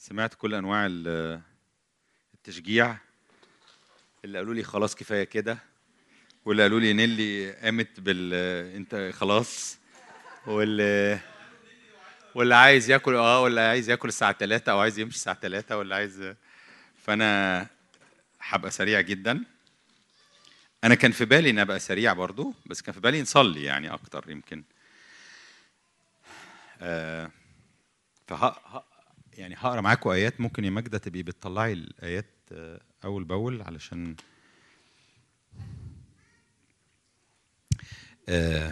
سمعت كل انواع ال- التشجيع اللي قالوا لي خلاص كفايه كده واللي قالوا لي نيلي قامت بال انت خلاص واللي واللي عايز ياكل اه واللي عايز ياكل الساعه 3 او عايز يمشي الساعه 3 واللي عايز فانا هبقى سريع جدا انا كان في بالي ان ابقى سريع برضو بس كان في بالي نصلي يعني اكتر يمكن آه فه ه- يعني هقرا معاكم ايات ممكن يا ماجده تبقي بتطلعي الايات آه، اول باول علشان آه،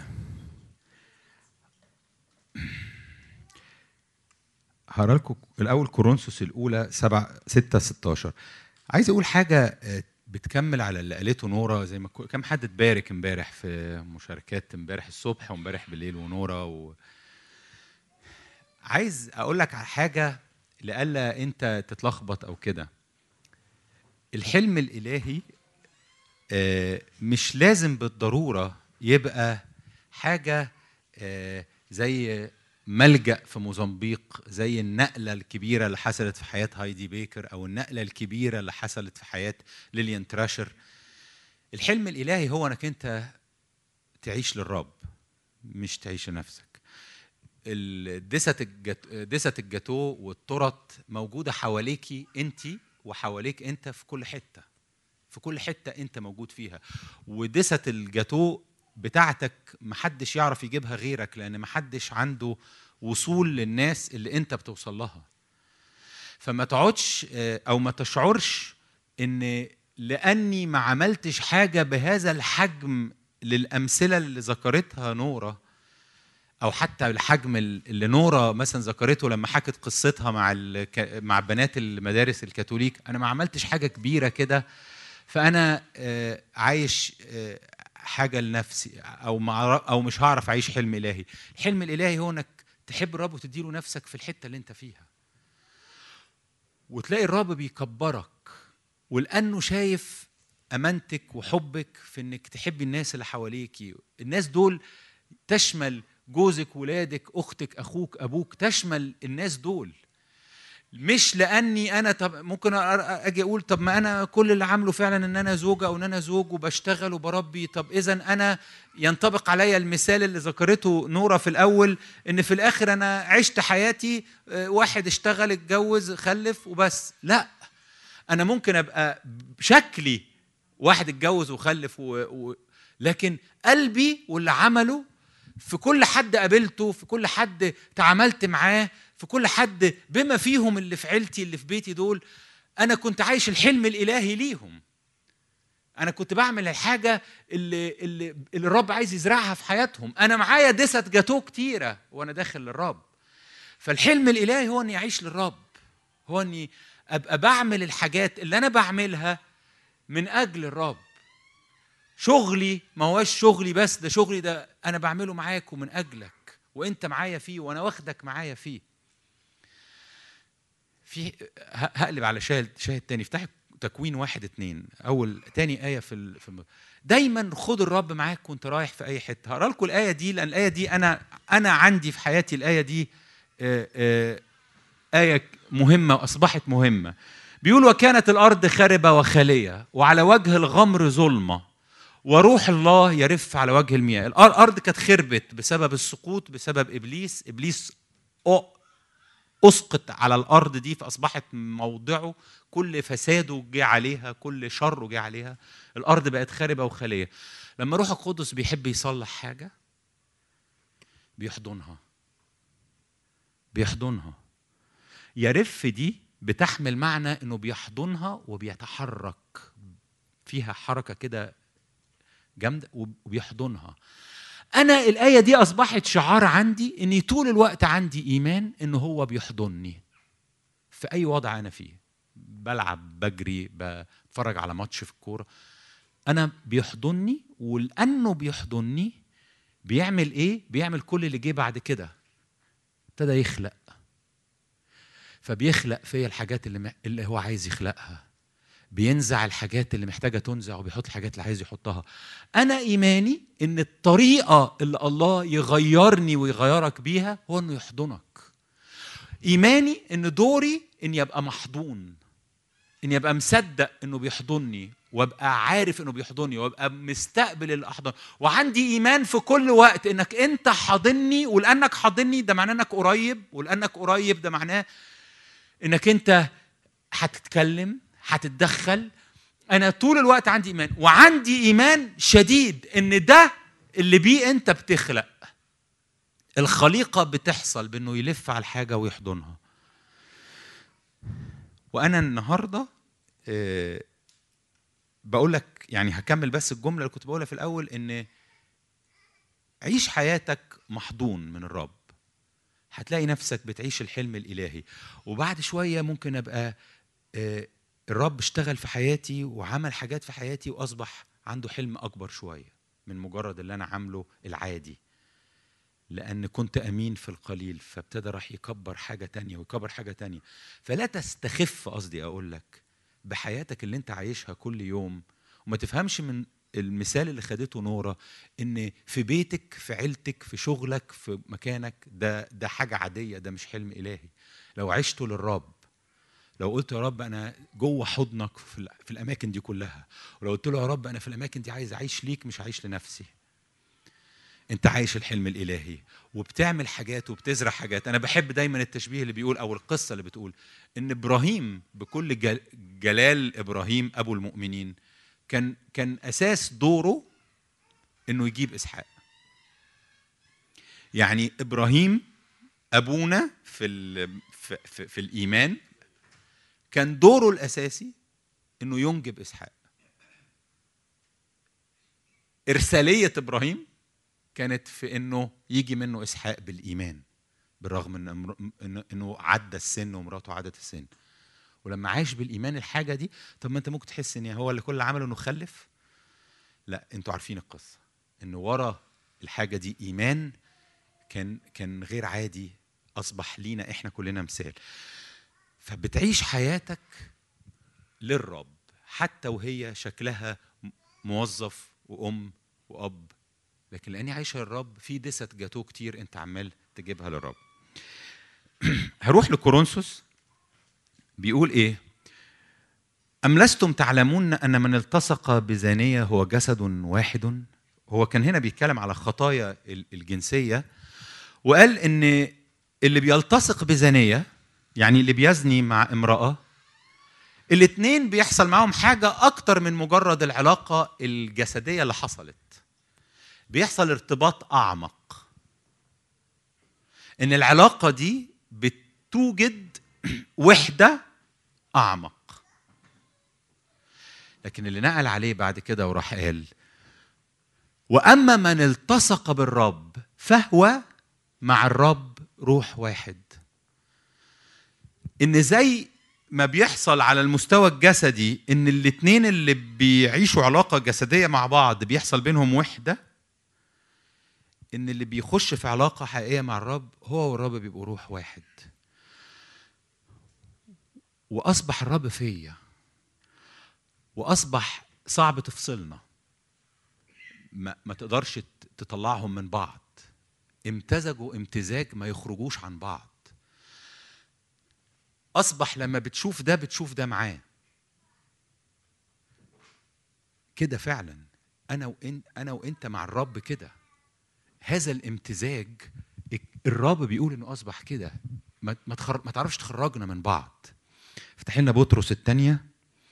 هقرا لكم الاول كورنثوس الاولى 7 6 16 عايز اقول حاجه آه، بتكمل على اللي قالته نورا زي ما كو- كم حد اتبارك امبارح في مشاركات امبارح الصبح وامبارح بالليل ونورا و... عايز اقول لك على حاجه لئلا انت تتلخبط او كده الحلم الالهي آه، مش لازم بالضروره يبقى حاجه آه، زي ملجا في موزمبيق زي النقله الكبيره اللي حصلت في حياه هايدي بيكر او النقله الكبيره اللي حصلت في حياه ليليان تراشر الحلم الالهي هو انك انت تعيش للرب مش تعيش لنفسك الدست الجت... دست الجاتو والترط موجوده حواليكي انت وحواليك انت في كل حته في كل حته انت موجود فيها ودست الجاتو بتاعتك محدش يعرف يجيبها غيرك لان محدش عنده وصول للناس اللي انت بتوصل لها فما تقعدش آه، او ما تشعرش ان لاني ما عملتش حاجه بهذا الحجم للامثله اللي ذكرتها نوره او حتى الحجم اللي نورا مثلا ذكرته لما حكت قصتها مع الك... مع بنات المدارس الكاثوليك انا ما عملتش حاجه كبيره كده فانا آه، عايش آه، حاجه لنفسي او مع او مش هعرف اعيش حلم الهي الحلم الالهي هو انك تحب الرب وتديله نفسك في الحته اللي انت فيها وتلاقي الرب بيكبرك ولانه شايف امانتك وحبك في انك تحبي الناس اللي حواليكي الناس دول تشمل جوزك ولادك اختك اخوك ابوك تشمل الناس دول مش لاني انا طب ممكن أ- اجي اقول طب ما انا كل اللي عامله فعلا ان انا زوجه او ان انا زوج وبشتغل وبربي طب اذا انا ينطبق عليا المثال اللي ذكرته نوره في الاول ان في الاخر انا عشت حياتي آه، واحد اشتغل اتجوز خلف وبس لا انا ممكن ابقى شكلي واحد اتجوز وخلف و... و... لكن قلبي واللي عمله في كل حد قابلته في كل حد تعاملت معاه في كل حد بما فيهم اللي في عيلتي اللي في بيتي دول انا كنت عايش الحلم الالهي ليهم انا كنت بعمل الحاجه اللي اللي, اللي الرب عايز يزرعها في حياتهم انا معايا دست جاتوه كتيره وانا داخل للرب فالحلم الالهي هو اني اعيش للرب هو اني ابقى بعمل الحاجات اللي انا بعملها من اجل الرب شغلي ما هوش شغلي بس ده شغلي ده انا بعمله معاك ومن اجلك وانت معايا فيه وانا واخدك معايا فيه في ه- هقلب على شاهد شاهد تاني افتح تكوين واحد اتنين اول تاني ايه في ال... في الم... دايما خد الرب معاك وانت رايح في اي حته هقرا لكم الايه دي لان الايه دي انا انا عندي في حياتي الايه دي آه، آه، آية مهمة وأصبحت مهمة بيقول وكانت الأرض خربة وخالية وعلى وجه الغمر ظلمة وروح الله يرف على وجه المياه الأرض كانت خربت بسبب السقوط بسبب إبليس إبليس أ- أسقط على الأرض دي فأصبحت موضعه كل فساده جه عليها كل شره جه عليها الأرض بقت خاربة وخالية لما روح القدس بيحب يصلح حاجة بيحضنها بيحضنها يرف دي بتحمل معنى انه بيحضنها وبيتحرك فيها حركه كده جامده وبيحضنها انا الايه دي اصبحت شعار عندي اني طول الوقت عندي ايمان انه هو بيحضني في اي وضع انا فيه بلعب بجري بتفرج على ماتش في الكوره انا بيحضني ولانه بيحضني بيعمل ايه بيعمل كل اللي جه بعد كده ابتدى يخلق فبيخلق فيا الحاجات اللي, مح- اللي هو عايز يخلقها بينزع الحاجات اللي محتاجه تنزع وبيحط الحاجات اللي عايز يحطها انا ايماني ان الطريقه اللي الله يغيرني ويغيرك بيها هو انه يحضنك ايماني ان دوري اني ابقى محضون اني ابقى مصدق انه بيحضني وابقى عارف انه بيحضني وابقى مستقبل الاحضان وعندي ايمان في كل وقت انك انت حاضني ولانك حاضني ده معناه انك قريب ولانك قريب ده معناه انك انت هتتكلم هتتدخل انا طول الوقت عندي ايمان وعندي ايمان شديد ان ده اللي بيه انت بتخلق الخليقه بتحصل بانه يلف على الحاجه ويحضنها وانا النهارده آه، بقول لك يعني هكمل بس الجمله اللي كنت بقولها في الاول ان عيش حياتك محضون من الرب هتلاقي نفسك بتعيش الحلم الالهي وبعد شويه ممكن ابقى آه، الرب اشتغل في حياتي وعمل حاجات في حياتي واصبح عنده حلم اكبر شويه من مجرد اللي انا عامله العادي لأن كنت أمين في القليل فابتدى راح يكبر حاجة تانية ويكبر حاجة تانية فلا تستخف قصدي أقول لك بحياتك اللي أنت عايشها كل يوم وما تفهمش من المثال اللي خدته نورة إن في بيتك في عيلتك في شغلك في مكانك ده ده حاجة عادية ده مش حلم إلهي لو عشته للرب لو قلت يا رب انا جوه حضنك في, ال- في الاماكن دي كلها ولو قلت له يا رب انا في الاماكن دي عايز اعيش ليك مش عايش لنفسي انت عايش الحلم الالهي وبتعمل حاجات وبتزرع حاجات انا بحب دايما التشبيه اللي بيقول او القصه اللي بتقول ان ابراهيم بكل جل- جلال ابراهيم ابو المؤمنين كان كان اساس دوره انه يجيب اسحاق يعني ابراهيم ابونا في ال- في, في, في الايمان كان دوره الاساسي انه ينجب اسحاق ارساليه ابراهيم كانت في انه يجي منه اسحاق بالايمان بالرغم من امر- إنه- انه عدى السن ومراته عدت السن ولما عاش بالايمان الحاجه دي طب ما انت ممكن تحس ان هو اللي كل اللي عمله انه خلف لا انتوا عارفين القصه انه ورا الحاجه دي ايمان كان كان غير عادي اصبح لينا احنا كلنا مثال فبتعيش حياتك للرب حتى وهي شكلها م- موظف وام واب لكن لاني عايشه للرب في دست جاتوه كتير انت عمال تجيبها للرب هروح لكورنثوس بيقول ايه أم لستم تعلمون أن من التصق بزانية هو جسد واحد هو كان هنا بيتكلم على خطايا ال- الجنسية وقال إن اللي بيلتصق بزانية يعني اللي بيزني مع امرأة الاتنين بيحصل معاهم حاجة أكتر من مجرد العلاقة الجسدية اللي حصلت بيحصل ارتباط أعمق إن العلاقة دي بتوجد وحدة أعمق لكن اللي نقل عليه بعد كده وراح قال واما من التصق بالرب فهو مع الرب روح واحد ان زي ما بيحصل على المستوى الجسدي ان الاتنين اللي بيعيشوا علاقه جسديه مع بعض بيحصل بينهم وحده ان اللي بيخش في علاقه حقيقيه مع الرب هو والرب بيبقوا روح واحد واصبح الرب فيا واصبح صعب تفصلنا ما, ما تقدرش ت- تطلعهم من بعض امتزجوا امتزاج ما يخرجوش عن بعض اصبح لما بتشوف ده بتشوف ده معاه كده فعلا انا وانت انا وانت مع الرب كده هذا الامتزاج الرب بيقول انه اصبح كده ما ما, تخر... ما تعرفش تخرجنا من بعض افتح لنا بطرس الثانيه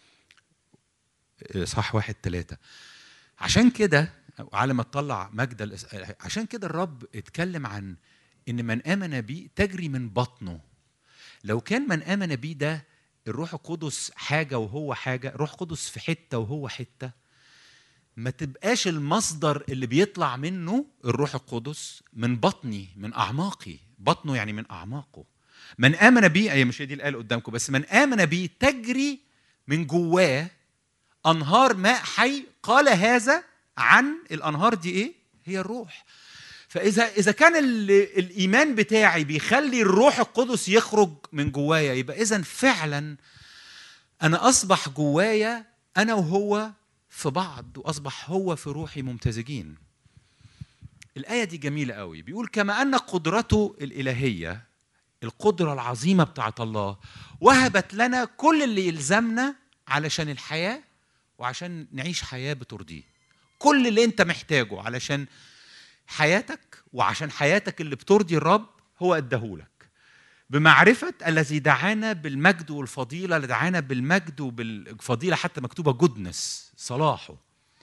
صح واحد ثلاثة عشان كده على ما تطلع مجد الإس- عشان كده الرب اتكلم عن ان من امن بي تجري من بطنه لو كان من امن بي ده الروح القدس حاجه وهو حاجه الروح القدس في حته وهو حته ما تبقاش المصدر اللي بيطلع منه الروح القدس من بطني من اعماقي بطنه يعني من اعماقه من امن بي اي مش هي دي الايه قدامكم بس من امن بي تجري من جواه انهار ماء حي قال هذا عن الانهار دي ايه هي الروح فاذا اذا كان ال- الايمان بتاعي بيخلي الروح القدس يخرج من جوايا يبقى اذا فعلا انا اصبح جوايا انا وهو في بعض واصبح هو في روحي ممتزجين الايه دي جميله قوي بيقول كما ان قدرته الالهيه القدرة العظيمة بتاعت الله وهبت لنا كل اللي يلزمنا علشان الحياة وعشان نعيش حياة بترضيه كل اللي انت محتاجه علشان حياتك وعشان حياتك اللي بترضي الرب هو اداهولك بمعرفة الذي دعانا بالمجد والفضيلة اللي دعانا بالمجد وبالفضيلة حتى مكتوبة جودنس صلاحه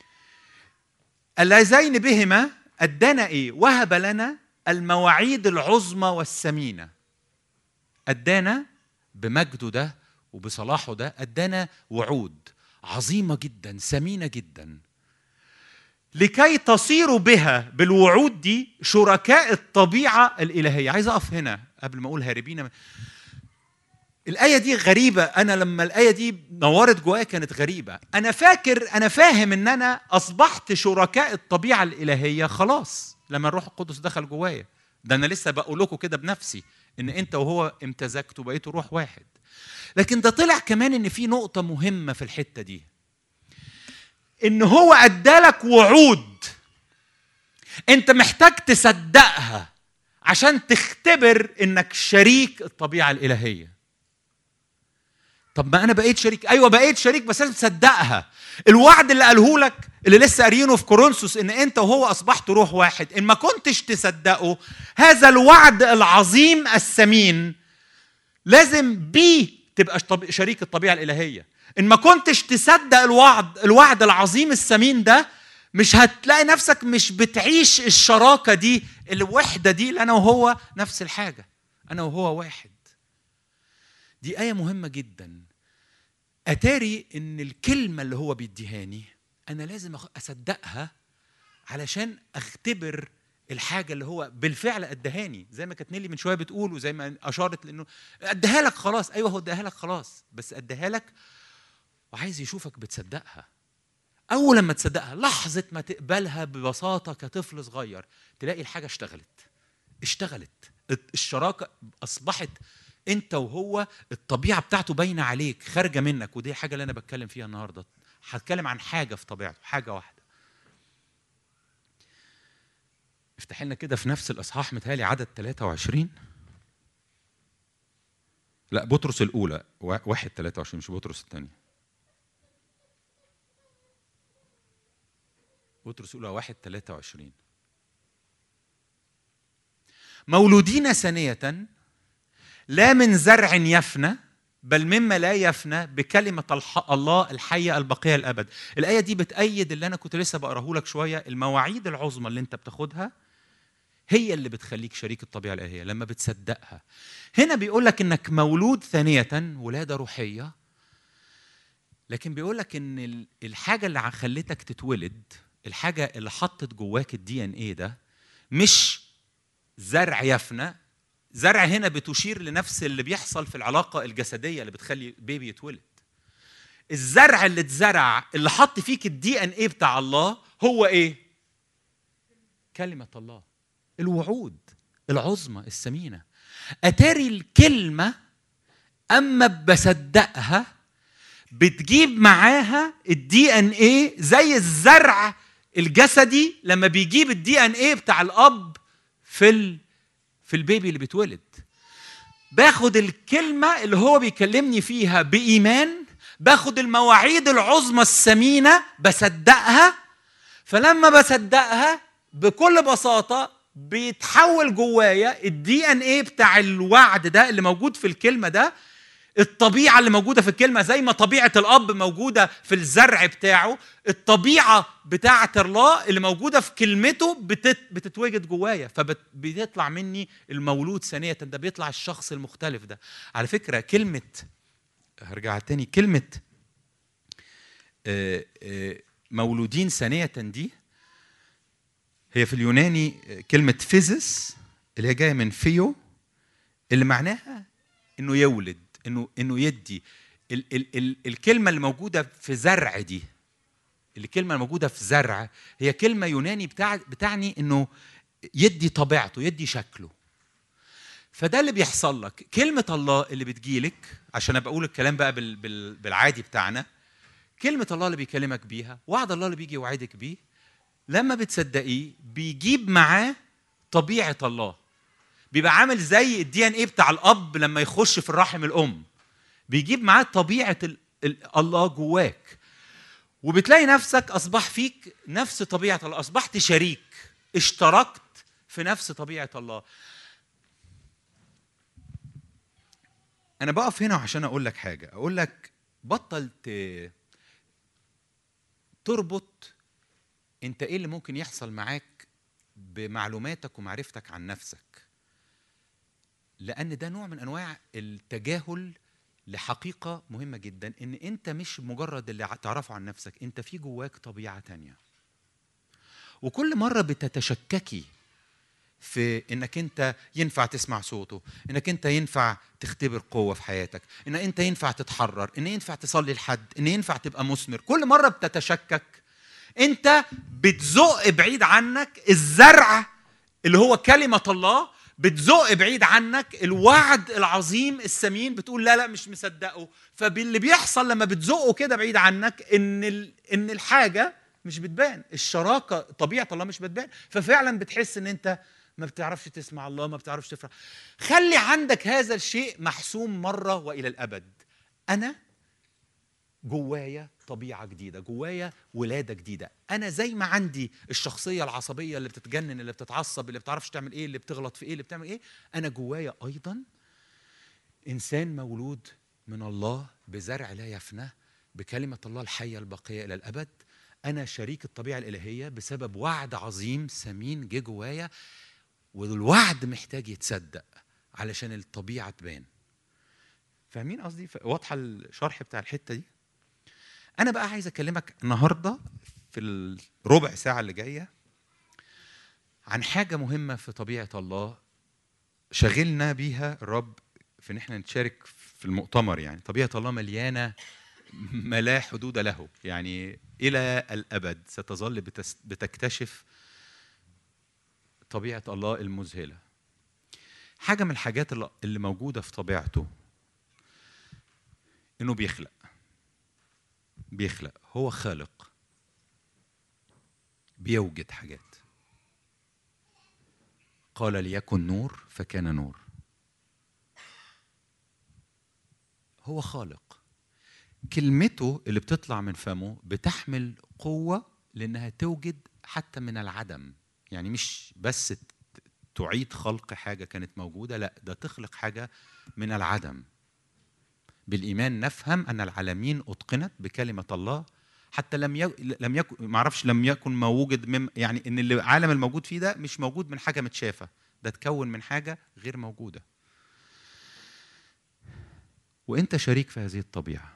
اللذين بهما ادانا ايه وهب لنا المواعيد العظمى والثمينه ادانا بمجده ده وبصلاحه ده ادانا وعود عظيمه جدا ثمينه جدا لكي تصيروا بها بالوعود دي شركاء الطبيعه الالهيه عايز اقف هنا قبل ما اقول هاربين الآية دي غريبة أنا لما الآية دي نورت جوايا كانت غريبة أنا فاكر أنا فاهم إن أنا أصبحت شركاء الطبيعة الإلهية خلاص لما الروح القدس دخل جوايا ده أنا لسه بقول لكم كده بنفسي إن أنت وهو امتزجتوا بقيتوا روح واحد لكن ده طلع كمان إن في نقطة مهمة في الحتة دي إن هو أدالك وعود أنت محتاج تصدقها عشان تختبر إنك شريك الطبيعة الإلهية طب ما انا بقيت شريك ايوه بقيت شريك بس لازم تصدقها الوعد اللي قاله لك اللي لسه قارينه في كورنثوس ان انت وهو اصبحت روح واحد ان ما كنتش تصدقه هذا الوعد العظيم الثمين لازم بيه تبقى شريك الطبيعه الالهيه ان ما كنتش تصدق الوعد الوعد العظيم الثمين ده مش هتلاقي نفسك مش بتعيش الشراكه دي الوحده دي اللي انا وهو نفس الحاجه انا وهو واحد دي آية مهمة جدا أتاري إن الكلمة اللي هو بيديهاني أنا لازم أصدقها علشان أختبر الحاجة اللي هو بالفعل أدهاني زي ما كانت نيلي من شوية بتقول وزي ما أشارت لأنه أديها لك خلاص أيوه هو أديها لك خلاص بس أديها لك وعايز يشوفك بتصدقها أول لما تصدقها لحظة ما تقبلها ببساطة كطفل صغير تلاقي الحاجة اشتغلت اشتغلت الشراكة أصبحت انت وهو الطبيعه بتاعته باينه عليك خارجه منك ودي حاجه اللي انا بتكلم فيها النهارده هتكلم عن حاجه في طبيعته حاجه واحده افتح لنا كده في نفس الاصحاح متهيألي عدد 23 لا بطرس الاولى واحد 23 مش بطرس الثانيه بطرس الاولى واحد 23 مولودين ثانيه لا من زرع يفنى بل مما لا يفنى بكلمة الله الحية البقية الأبد الآية دي بتأيد اللي أنا كنت لسه بقراه لك شوية المواعيد العظمى اللي أنت بتاخدها هي اللي بتخليك شريك الطبيعة الإلهية لما بتصدقها هنا بيقول لك إنك مولود ثانية ولادة روحية لكن بيقول لك إن الحاجة اللي خلتك تتولد الحاجة اللي حطت جواك الدي ان ايه ده مش زرع يفنى زرع هنا بتشير لنفس اللي بيحصل في العلاقه الجسديه اللي بتخلي بيبي يتولد الزرع اللي اتزرع اللي حط فيك الدي ان ايه بتاع الله هو ايه كلمه الله الوعود العظمى الثمينه اتاري الكلمه اما بصدقها بتجيب معاها الدي ان ايه زي الزرع الجسدي لما بيجيب الدي ان ايه بتاع الاب في في البيبي اللي بيتولد باخد الكلمة اللي هو بيكلمني فيها بإيمان باخد المواعيد العظمى الثمينة بصدقها فلما بصدقها بكل بساطة بيتحول جوايا الدي ان ايه بتاع الوعد ده اللي موجود في الكلمة ده الطبيعة اللي موجودة في الكلمة زي ما طبيعة الأب موجودة في الزرع بتاعه الطبيعة بتاعة الله اللي موجودة في كلمته بتت بتتوجد جوايا فبيطلع مني المولود ثانية ده بيطلع الشخص المختلف ده على فكرة كلمة هرجع تاني كلمة آه، آه، مولودين ثانية دي هي في اليوناني كلمة فيزس اللي هي جاية من فيو اللي معناها انه يولد انه انه يدي ال ال ال الكلمه اللي موجوده في زرع دي الكلمه الموجوده في زرع هي كلمه يوناني بتاع بتعني انه يدي طبيعته يدي شكله فده اللي بيحصل لك كلمه الله اللي بتجيلك عشان ابقى اقول الكلام بقى بال بال بالعادي بتاعنا كلمه الله اللي بيكلمك بيها وعد الله اللي بيجي يوعدك بيه لما بتصدقيه بيجيب معاه طبيعه الله بيبقى عامل زي الدي ان ايه بتاع الاب لما يخش في الرحم الام بيجيب معاه طبيعه ال... ال... الله جواك وبتلاقي نفسك اصبح فيك نفس طبيعه الله اصبحت شريك اشتركت في نفس طبيعه الله انا بقف هنا عشان اقول لك حاجه اقول لك بطل ت- تربط انت ايه اللي ممكن يحصل معاك بمعلوماتك ومعرفتك عن نفسك لان ده نوع من انواع التجاهل لحقيقه مهمه جدا ان انت مش مجرد اللي تعرفه عن نفسك انت في جواك طبيعه تانية وكل مره بتتشككي في انك انت ينفع تسمع صوته انك انت ينفع تختبر قوه في حياتك ان انت ينفع تتحرر ان ينفع تصلي لحد ان ينفع تبقى مثمر كل مره بتتشكك انت بتزق بعيد عنك الزرع اللي هو كلمه الله بتزق بعيد عنك الوعد العظيم الثمين بتقول لا لا مش مصدقه فاللي بيحصل لما بتزقه كده بعيد عنك ان ال- ان الحاجه مش بتبان الشراكه طبيعه الله مش بتبان ففعلا بتحس ان انت ما بتعرفش تسمع الله ما بتعرفش تفرح خلي عندك هذا الشيء محسوم مره والى الابد انا جوايا طبيعه جديده جوايا ولاده جديده انا زي ما عندي الشخصيه العصبيه اللي بتتجنن اللي بتتعصب اللي بتعرفش تعمل ايه اللي بتغلط في ايه اللي بتعمل ايه انا جوايا ايضا انسان مولود من الله بزرع لا يفنى بكلمه الله الحيه الباقيه الى الابد انا شريك الطبيعه الالهيه بسبب وعد عظيم ثمين جه جوايا والوعد محتاج يتصدق علشان الطبيعه تبان فاهمين قصدي ف- واضحه الشرح بتاع الحته دي انا بقى عايز اكلمك النهارده في الربع ساعه اللي جايه عن حاجه مهمه في طبيعه الله شغلنا بيها الرب في ان احنا نتشارك في المؤتمر يعني طبيعه الله مليانه ما لا حدود له يعني الى الابد ستظل بتس- بتكتشف طبيعه الله المذهله حاجه من الحاجات اللي- اللي موجوده في طبيعته انه بيخلق بيخلق هو خالق بيوجد حاجات قال ليكن نور فكان نور هو خالق كلمته اللي بتطلع من فمه بتحمل قوة لأنها توجد حتى من العدم يعني مش بس ت- تعيد خلق حاجة كانت موجودة لا ده تخلق حاجة من العدم بالإيمان نفهم أن العالمين أتقنت بكلمة الله حتى لم ي... لم يكن ما اعرفش لم يكن موجود مم... يعني ان العالم الموجود فيه ده مش موجود من حاجه متشافه ده اتكون من حاجه غير موجوده وانت شريك في هذه الطبيعه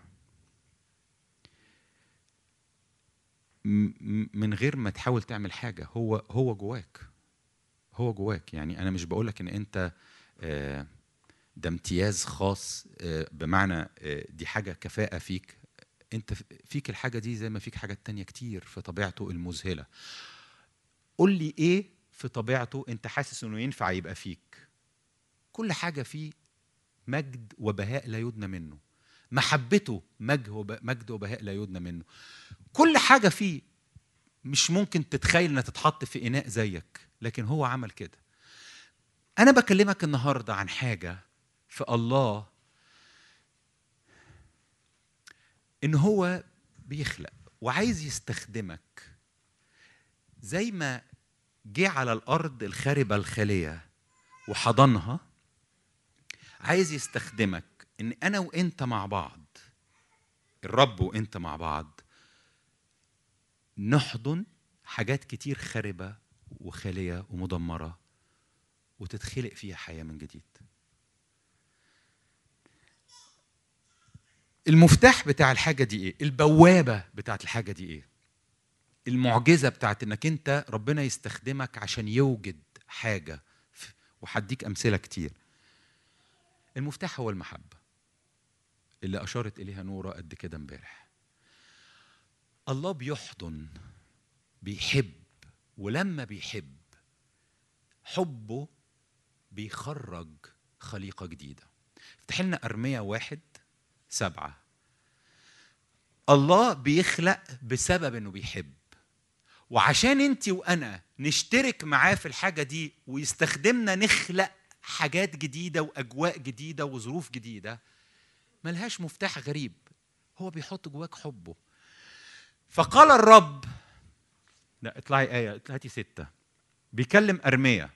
م- م- من غير ما تحاول تعمل حاجه هو هو جواك هو جواك يعني انا مش بقولك ان انت آه، ده امتياز خاص آه، بمعنى آه، دي حاجه كفاءه فيك انت ف- فيك الحاجه دي زي ما فيك حاجات تانية كتير في طبيعته المذهله قول لي ايه في طبيعته انت حاسس انه ينفع يبقى فيك كل حاجه فيه مجد وبهاء لا يدنى منه محبته مجد وب- مجد وبهاء لا يدنى منه كل حاجه فيه مش ممكن تتخيل انها تتحط في اناء زيك لكن هو عمل كده انا بكلمك النهارده عن حاجه في الله ان هو بيخلق وعايز يستخدمك زي ما جه على الارض الخاربه الخاليه وحضنها عايز يستخدمك ان انا وانت مع بعض الرب وانت مع بعض نحضن حاجات كتير خاربه وخاليه ومدمره وتتخلق فيها حياه من جديد المفتاح بتاع الحاجه دي ايه البوابه بتاعت الحاجه دي ايه المعجزه بتاعت انك انت ربنا يستخدمك عشان يوجد حاجه ف- وهديك امثله كتير المفتاح هو المحبه اللي اشارت اليها نوره قد كده امبارح الله بيحضن بيحب ولما بيحب حبه بيخرج خليقه جديده افتح لنا ارميه واحد سبعه الله بيخلق بسبب انه بيحب وعشان انت وانا نشترك معاه في الحاجه دي ويستخدمنا نخلق حاجات جديده واجواء جديده وظروف جديده ملهاش مفتاح غريب هو بيحط جواك حبه فقال الرب لا اطلعي آية هاتي ستة بيكلم أرمية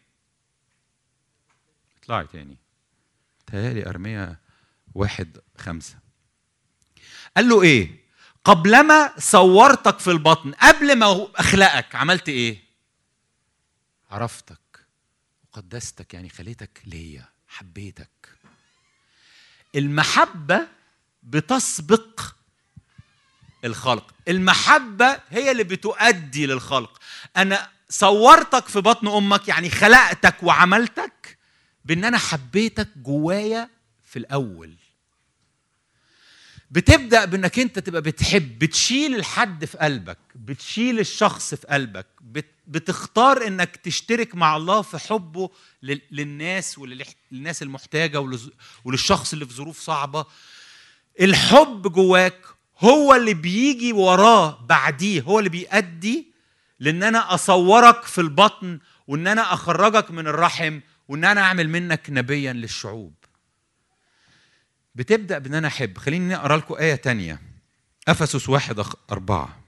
اطلعي تاني تهيألي أرمية واحد خمسة قال له إيه قبلما صورتك في البطن قبل ما أخلقك عملت إيه عرفتك وقدستك يعني خليتك ليا حبيتك المحبة بتسبق الخلق المحبة هي اللي بتؤدي للخلق أنا صورتك في بطن أمك يعني خلقتك وعملتك بأن أنا حبيتك جوايا في الأول بتبدا بانك انت تبقى بتحب بتشيل الحد في قلبك بتشيل الشخص في قلبك بتختار انك تشترك مع الله في حبه للناس وللناس المحتاجه وللشخص اللي في ظروف صعبه الحب جواك هو اللي بيجي وراه بعديه هو اللي بيؤدي لان انا اصورك في البطن وان انا اخرجك من الرحم وان انا اعمل منك نبيا للشعوب بتبدا بان انا احب خليني اقرا لكم ايه تانية افسس واحد أربعة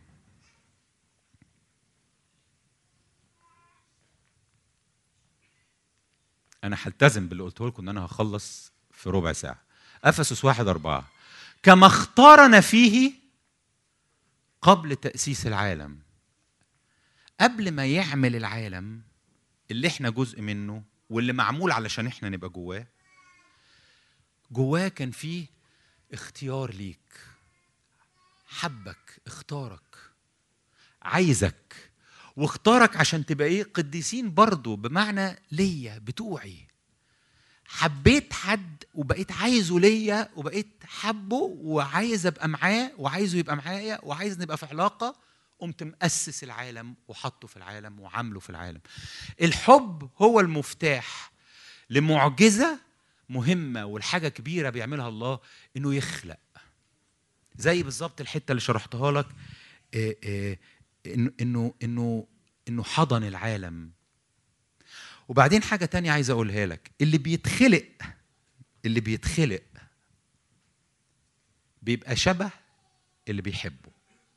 انا هلتزم باللي قلته لكم ان انا هخلص في ربع ساعه افسس واحد أربعة كما اختارنا فيه قبل تاسيس العالم قبل ما يعمل العالم اللي احنا جزء منه واللي معمول علشان احنا نبقى جواه جواه كان فيه اختيار ليك حبك اختارك عايزك واختارك عشان تبقى ايه قديسين برضه بمعنى ليا بتوعي حبيت حد وبقيت عايزه ليا وبقيت حبه وعايز ابقى معاه وعايزه يبقى معايا وعايز نبقى في علاقه قمت مؤسس العالم وحطه في العالم وعامله في العالم الحب هو المفتاح لمعجزه مهمه والحاجه كبيره بيعملها الله انه يخلق زي بالظبط الحته اللي شرحتها لك آه، آه، انه انه انه انه حضن العالم وبعدين حاجه تانية عايز اقولها لك اللي بيتخلق اللي بيتخلق بيبقى شبه اللي بيحبه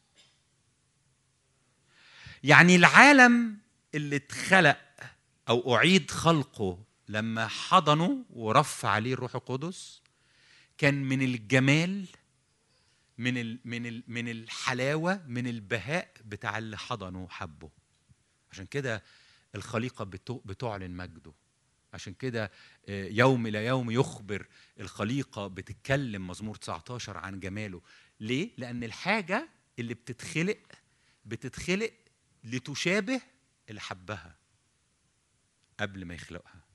يعني العالم اللي اتخلق او اعيد خلقه لما حضنه ورف عليه الروح القدس كان من الجمال من ال من ال من الحلاوه من البهاء بتاع اللي حضنه وحبه عشان كده الخليقه بتعلن مجده عشان كده آه، يوم الى يوم يخبر الخليقه بتتكلم مزمور 19 عن جماله ليه لان الحاجه اللي بتتخلق بتتخلق لتشابه اللي حبها قبل ما يخلقها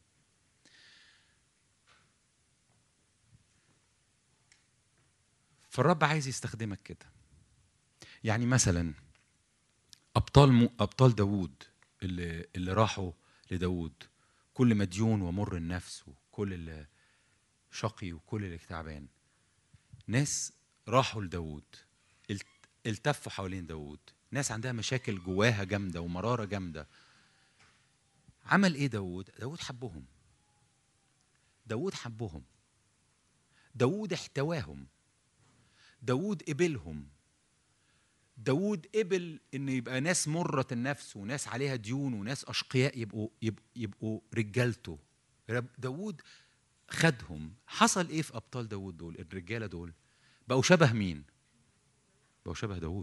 فالرب عايز يستخدمك كده يعني مثلا ابطال مو ابطال داوود اللي اللي راحوا لداوود كل مديون ومر النفس وكل اللي شقي وكل اللي تعبان ناس راحوا لداوود التفوا حوالين داوود ناس عندها مشاكل جواها جامدة ومرارة جامدة عمل ايه داوود داوود حبهم داوود حبهم داوود احتواهم داوود قبلهم داوود قبل ان يبقى ناس مرة النفس وناس عليها ديون وناس اشقياء يبقوا يبقوا, يبقوا رجالته داوود خدهم حصل ايه في ابطال داوود دول الرجاله دول بقوا شبه مين بقوا شبه داوود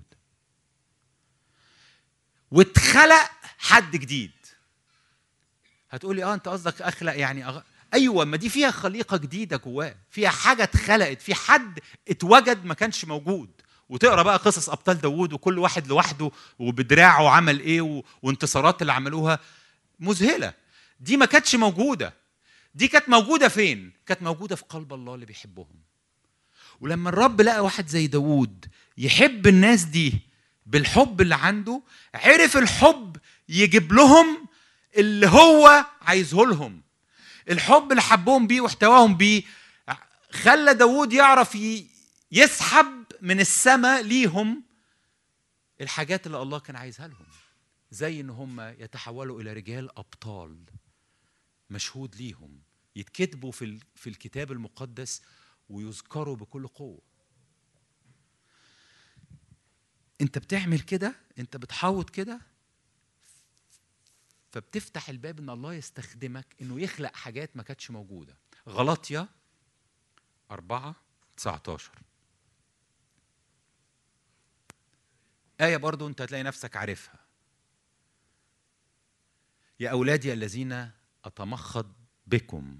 واتخلق حد جديد هتقولي اه انت قصدك اخلق يعني أغ... ايوه ما دي فيها خليقه جديده جواه فيها حاجه اتخلقت في حد اتوجد ما كانش موجود وتقرا بقى قصص ابطال داوود وكل واحد لوحده وبدراعه عمل ايه و... وانتصارات اللي عملوها مذهله دي ما كانتش موجوده دي كانت موجوده فين كانت موجوده في قلب الله اللي بيحبهم ولما الرب لقى واحد زي داوود يحب الناس دي بالحب اللي عنده عرف الحب يجيب لهم اللي هو عايزه لهم الحب اللي حبهم بيه واحتواهم بيه خلى داوود يعرف يسحب من السماء ليهم الحاجات اللي الله كان عايزها لهم زي ان هم يتحولوا الى رجال ابطال مشهود ليهم يتكتبوا في ال- في الكتاب المقدس ويذكروا بكل قوه انت بتعمل كده انت بتحاوط كده فبتفتح الباب ان الله يستخدمك انه يخلق حاجات ما كانتش موجوده غلطيا 4 19 آية برضو أنت هتلاقي نفسك عارفها يا أولادي الذين أتمخض بكم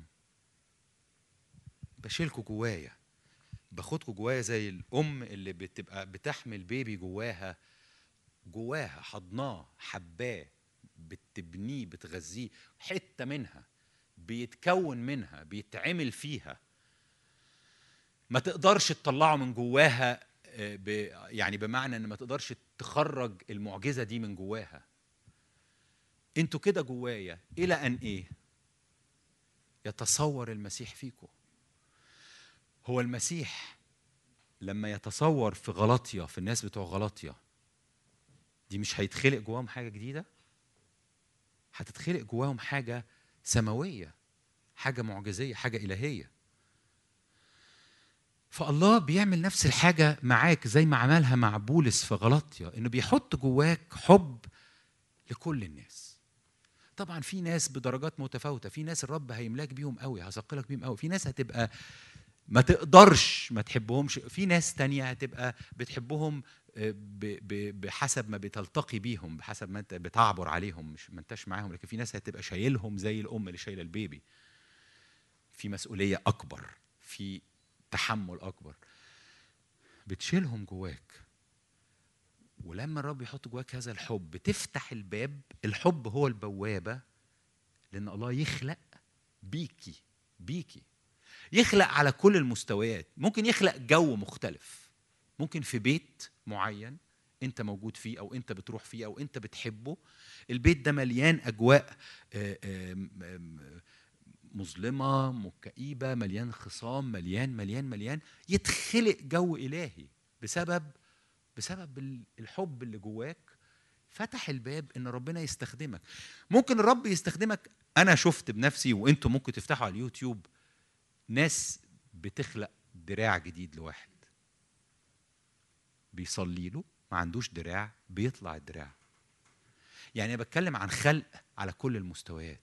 بشيلكوا جوايا باخدكوا جوايا زي الأم اللي بتبقى بتحمل بيبي جواها جواها حضناه حباه بتبنيه بتغذيه حتة منها بيتكون منها بيتعمل فيها ما تقدرش تطلعه من جواها آه، ب يعني بمعنى ان ما تقدرش تخرج المعجزه دي من جواها انتوا كده جوايا الى ان ايه يتصور المسيح فيكم هو المسيح لما يتصور في غلطيا في الناس بتوع غلطيا دي مش هيتخلق جواهم حاجه جديده هتتخلق جواهم حاجه سماويه حاجه معجزيه حاجه الهيه فالله بيعمل نفس الحاجة معاك زي ما عملها مع بولس في غلطيا إنه بيحط جواك حب لكل الناس طبعا في ناس بدرجات متفاوتة في ناس الرب هيملاك بيهم قوي هثقلك بيهم قوي في ناس هتبقى ما تقدرش ما تحبهمش في ناس تانية هتبقى بتحبهم آه، ب- ب- بحسب ما بتلتقي بيهم بحسب ما انت بتعبر عليهم مش ما انتش معاهم لكن في ناس هتبقى شايلهم زي الام اللي شايله البيبي في مسؤوليه اكبر في تحمل اكبر بتشيلهم جواك ولما الرب يحط جواك هذا الحب تفتح الباب الحب هو البوابه لان الله يخلق بيكي بيكي يخلق على كل المستويات ممكن يخلق جو مختلف ممكن في بيت معين انت موجود فيه او انت بتروح فيه او انت بتحبه البيت ده مليان اجواء آه، آم، آم، مظلمه مكئيبه مليان خصام مليان مليان مليان يتخلق جو الهي بسبب بسبب ال- الحب اللي جواك فتح الباب ان ربنا يستخدمك ممكن الرب يستخدمك انا شفت بنفسي وانتم ممكن تفتحوا على اليوتيوب ناس بتخلق دراع جديد لواحد بيصلي له ما عندوش دراع بيطلع الدراع يعني أنا بتكلم عن خلق على كل المستويات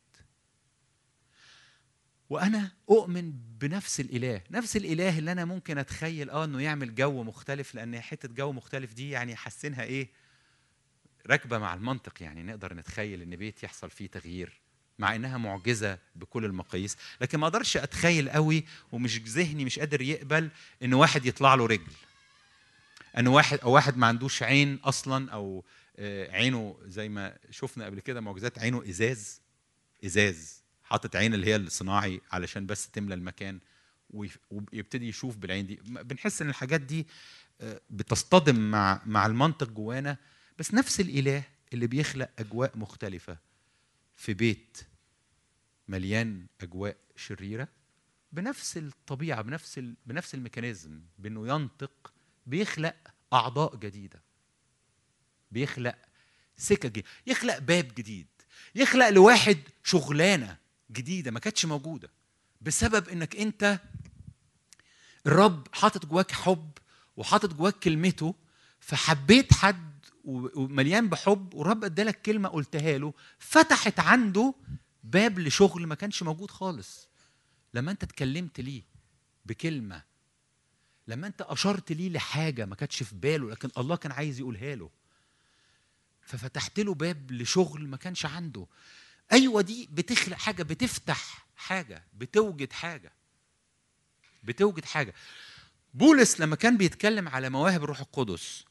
وانا اؤمن بنفس الاله نفس الاله اللي انا ممكن اتخيل اه انه يعمل جو مختلف لان حته جو مختلف دي يعني حسنها ايه راكبه مع المنطق يعني نقدر نتخيل ان بيت يحصل فيه تغيير مع انها معجزه بكل المقاييس لكن ما اقدرش اتخيل قوي ومش ذهني مش قادر يقبل ان واحد يطلع له رجل ان واحد او واحد ما عندوش عين اصلا او آه، عينه زي ما شفنا قبل كده معجزات عينه ازاز ازاز حاطط عين اللي هي الصناعي علشان بس تملى المكان ويف- ويبتدي يشوف بالعين دي م- بنحس ان الحاجات دي آه، بتصطدم مع مع المنطق جوانا بس نفس الاله اللي بيخلق اجواء مختلفه في بيت مليان اجواء شريره بنفس الطبيعه بنفس ال... بنفس الميكانيزم بانه ينطق بيخلق اعضاء جديده بيخلق سكه جديده يخلق باب جديد يخلق لواحد شغلانه جديده ما كانتش موجوده بسبب انك انت الرب حاطط جواك حب وحاطط جواك كلمته فحبيت حد و- ومليان بحب والرب ادالك كلمه قلتها له فتحت عنده باب لشغل ما كانش موجود خالص لما انت اتكلمت ليه بكلمه لما انت اشرت ليه لحاجه ما كانتش في باله لكن الله كان عايز يقولها له ففتحت له باب لشغل ما كانش عنده ايوه دي بتخلق حاجه بتفتح حاجه بتوجد حاجه بتوجد حاجه بولس لما كان بيتكلم على مواهب الروح القدس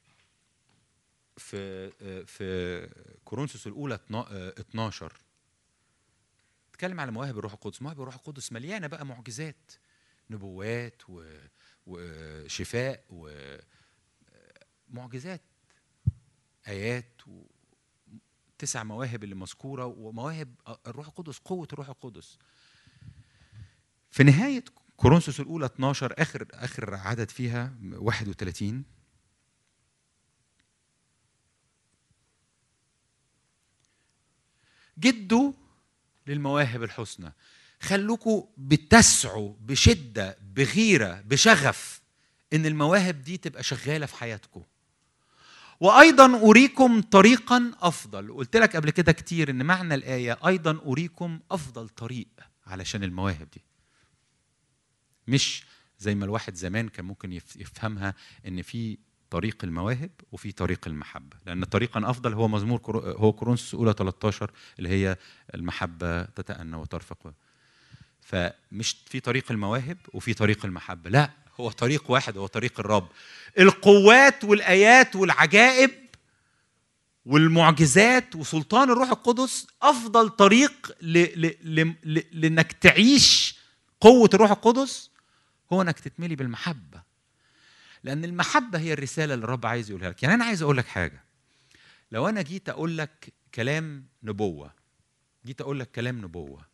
في في كورنثوس الاولى 12 اتكلم على مواهب الروح القدس مواهب الروح القدس مليانه بقى معجزات نبوات و وشفاء ومعجزات ايات و تسع مواهب اللي مذكوره ومواهب الروح القدس قوه الروح القدس في نهايه كورنثوس الاولى 12 اخر اخر عدد فيها 31 جدوا للمواهب الحسنى خلوكوا بتسعوا بشده بغيره بشغف ان المواهب دي تبقى شغاله في حياتكم وايضا اريكم طريقا افضل قلت لك قبل كده كتير ان معنى الايه ايضا اريكم افضل طريق علشان المواهب دي مش زي ما الواحد زمان كان ممكن يف- يفهمها ان في طريق المواهب وفي طريق المحبه لان طريقا افضل هو مزمور كرو- هو كورنثوس اولى 13 اللي هي المحبه تتأنى وترفق فمش في طريق المواهب وفي طريق المحبه لا هو طريق واحد هو طريق الرب القوات والايات والعجائب والمعجزات وسلطان الروح القدس افضل طريق ل... ل... ل... ل... لانك تعيش قوه الروح القدس هو انك تتملي بالمحبه لان المحبه هي الرساله اللي الرب عايز يقولها لك يعني انا عايز اقول لك حاجه لو انا جيت اقول لك كلام نبوه جيت اقول لك كلام نبوه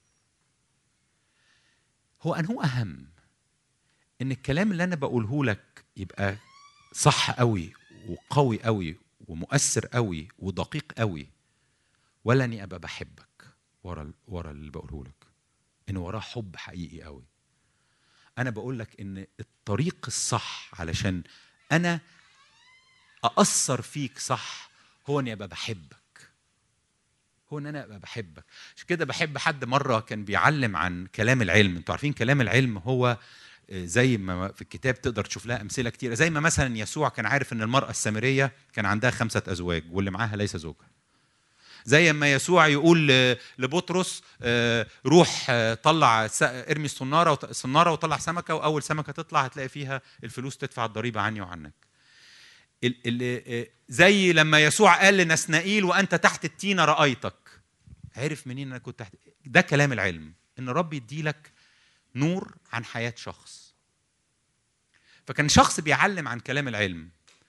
هو ان هو اهم ان الكلام اللي انا بقوله لك يبقى صح قوي وقوي قوي ومؤثر قوي ودقيق قوي ولا اني ابقى بحبك ورا ال- ورا اللي بقوله لك ان وراه حب حقيقي قوي انا بقول لك ان الطريق الصح علشان انا ااثر فيك صح هو اني ابقى بحبك هو ان انا ابقى بحبك عشان كده بحب حد مره كان بيعلم عن كلام العلم انتوا عارفين كلام العلم هو آه، زي ما في الكتاب تقدر تشوف لها امثله كتيره زي ما مثلا يسوع كان عارف ان المراه السامريه كان عندها خمسه ازواج واللي معاها ليس زوجها زي ما يسوع يقول ل- لبطرس آه، روح آه، طلع س- ارمي الصناره وط- الصناره وطلع سمكه واول سمكه تطلع هتلاقي فيها الفلوس تدفع الضريبه عني وعنك ال- ال- آه، زي لما يسوع قال لنسنائيل وانت تحت التينه رايتك عرف منين انا كنت تحت ده كلام العلم ان الرب يديلك نور عن حياه شخص فكان شخص بيعلم عن كلام العلم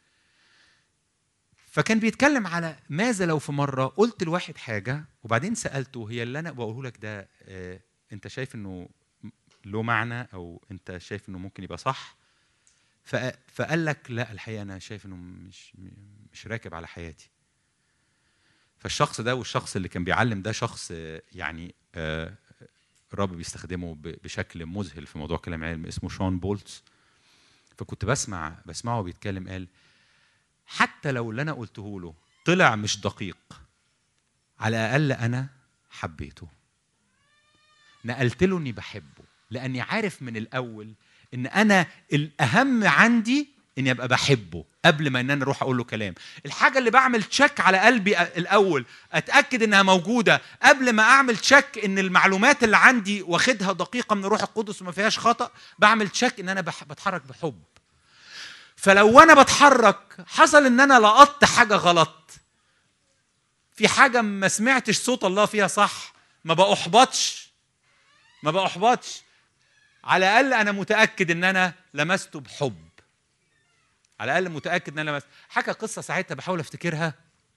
فكان بيتكلم على ماذا لو في مره قلت لواحد حاجه وبعدين سالته هي اللي انا بقوله لك ده آه، انت شايف انه له معنى او انت شايف انه ممكن يبقى صح فق- فقال لك لا الحقيقه انا شايف انه مش مش راكب على حياتي فالشخص ده والشخص اللي كان بيعلم ده شخص آه، يعني آه، الرب بيستخدمه ب- بشكل مذهل في موضوع كلام العلم اسمه شون بولتس فكنت بسمع بسمعه بيتكلم قال حتى لو اللي انا قلته له طلع مش دقيق على الاقل انا حبيته نقلت له اني بحبه لاني عارف من الاول ان انا الاهم عندي اني ابقى بحبه قبل ما ان انا اروح اقول له كلام الحاجه اللي بعمل تشيك على قلبي الاول اتاكد انها موجوده قبل ما اعمل تشيك ان المعلومات اللي عندي واخدها دقيقه من الروح القدس وما فيهاش خطا بعمل تشيك ان انا بح- بتحرك بحب فلو انا بتحرك حصل ان انا لقطت حاجه غلط في حاجه ما سمعتش صوت الله فيها صح ما باحبطش ما باحبطش على الاقل انا متاكد ان انا لمسته بحب على الاقل متاكد ان انا لمست حكى قصه ساعتها بحاول افتكرها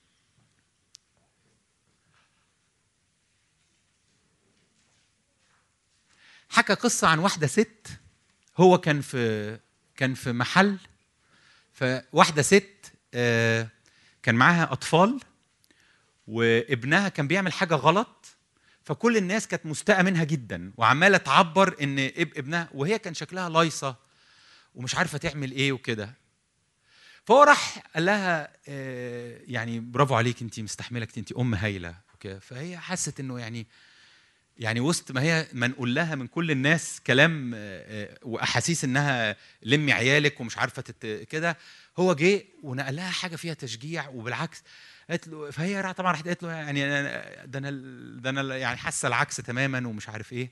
حكى قصه عن واحده ست هو كان في كان في محل فواحده ست آه، كان معاها اطفال وابنها كان بيعمل حاجه غلط فكل الناس كانت مستاءه منها جدا وعماله تعبر ان اب- ابنها وهي كان شكلها لايصه ومش عارفه تعمل ايه وكده فهو راح قال لها آه، يعني برافو عليك انت مستحمله كتير انت ام هايله وكده فهي حست انه يعني يعني وسط ما هي منقول لها من كل الناس كلام آه، آه، واحاسيس انها لمي عيالك ومش عارفه تت... كده هو جه ونقل لها حاجه فيها تشجيع وبالعكس قالت له فهي را- طبعا راحت قالت له يعني أنا- ده انا ده انا يعني حاسه العكس تماما ومش عارف ايه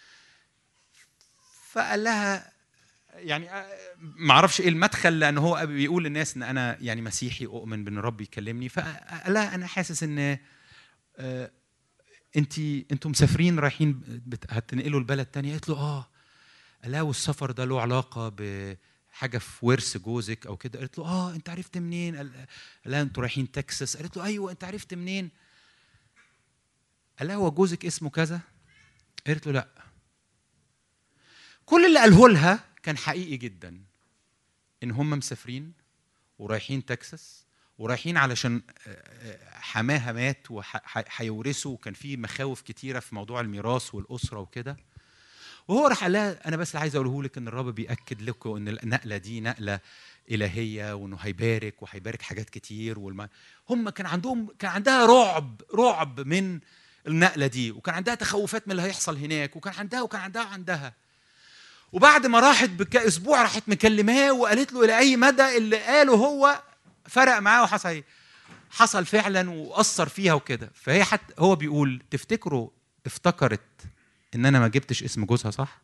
فقال لها يعني آه، ما اعرفش ايه المدخل لان هو بيقول للناس ان انا يعني مسيحي اؤمن بان ربي يكلمني فقال لها انا حاسس ان آه، انت انتوا مسافرين رايحين بت- هتنقلوا البلد تانية قالت له اه قال لها والسفر ده له علاقه بحاجه في ورث جوزك او كده قالت له اه انت عرفت منين قال قال لها انتوا رايحين تكساس قالت له ايوه انت عرفت منين قال لها هو جوزك اسمه كذا قالت له لا كل اللي قاله لها كان حقيقي جدا ان هم مسافرين ورايحين تكساس ورايحين علشان آه، آه، حماها مات وهيورثوا وكان في مخاوف كتيره في موضوع الميراث والاسره وكده وهو راح قال لها انا بس عايز اقوله لك ان الرب بياكد لكم ان النقله دي نقله الهيه وانه هيبارك وهيبارك حاجات كتير والم... هم كان عندهم كان عندها رعب رعب من النقله دي وكان عندها تخوفات من اللي هيحصل هناك وكان عندها وكان عندها وعندها وبعد ما راحت باسبوع راحت مكلماه وقالت له الى اي مدى اللي قاله هو فرق معاه وحصل ايه حصل فعلا واثر فيها وكده فهي حتى هو بيقول تفتكروا افتكرت ان انا ما جبتش اسم جوزها صح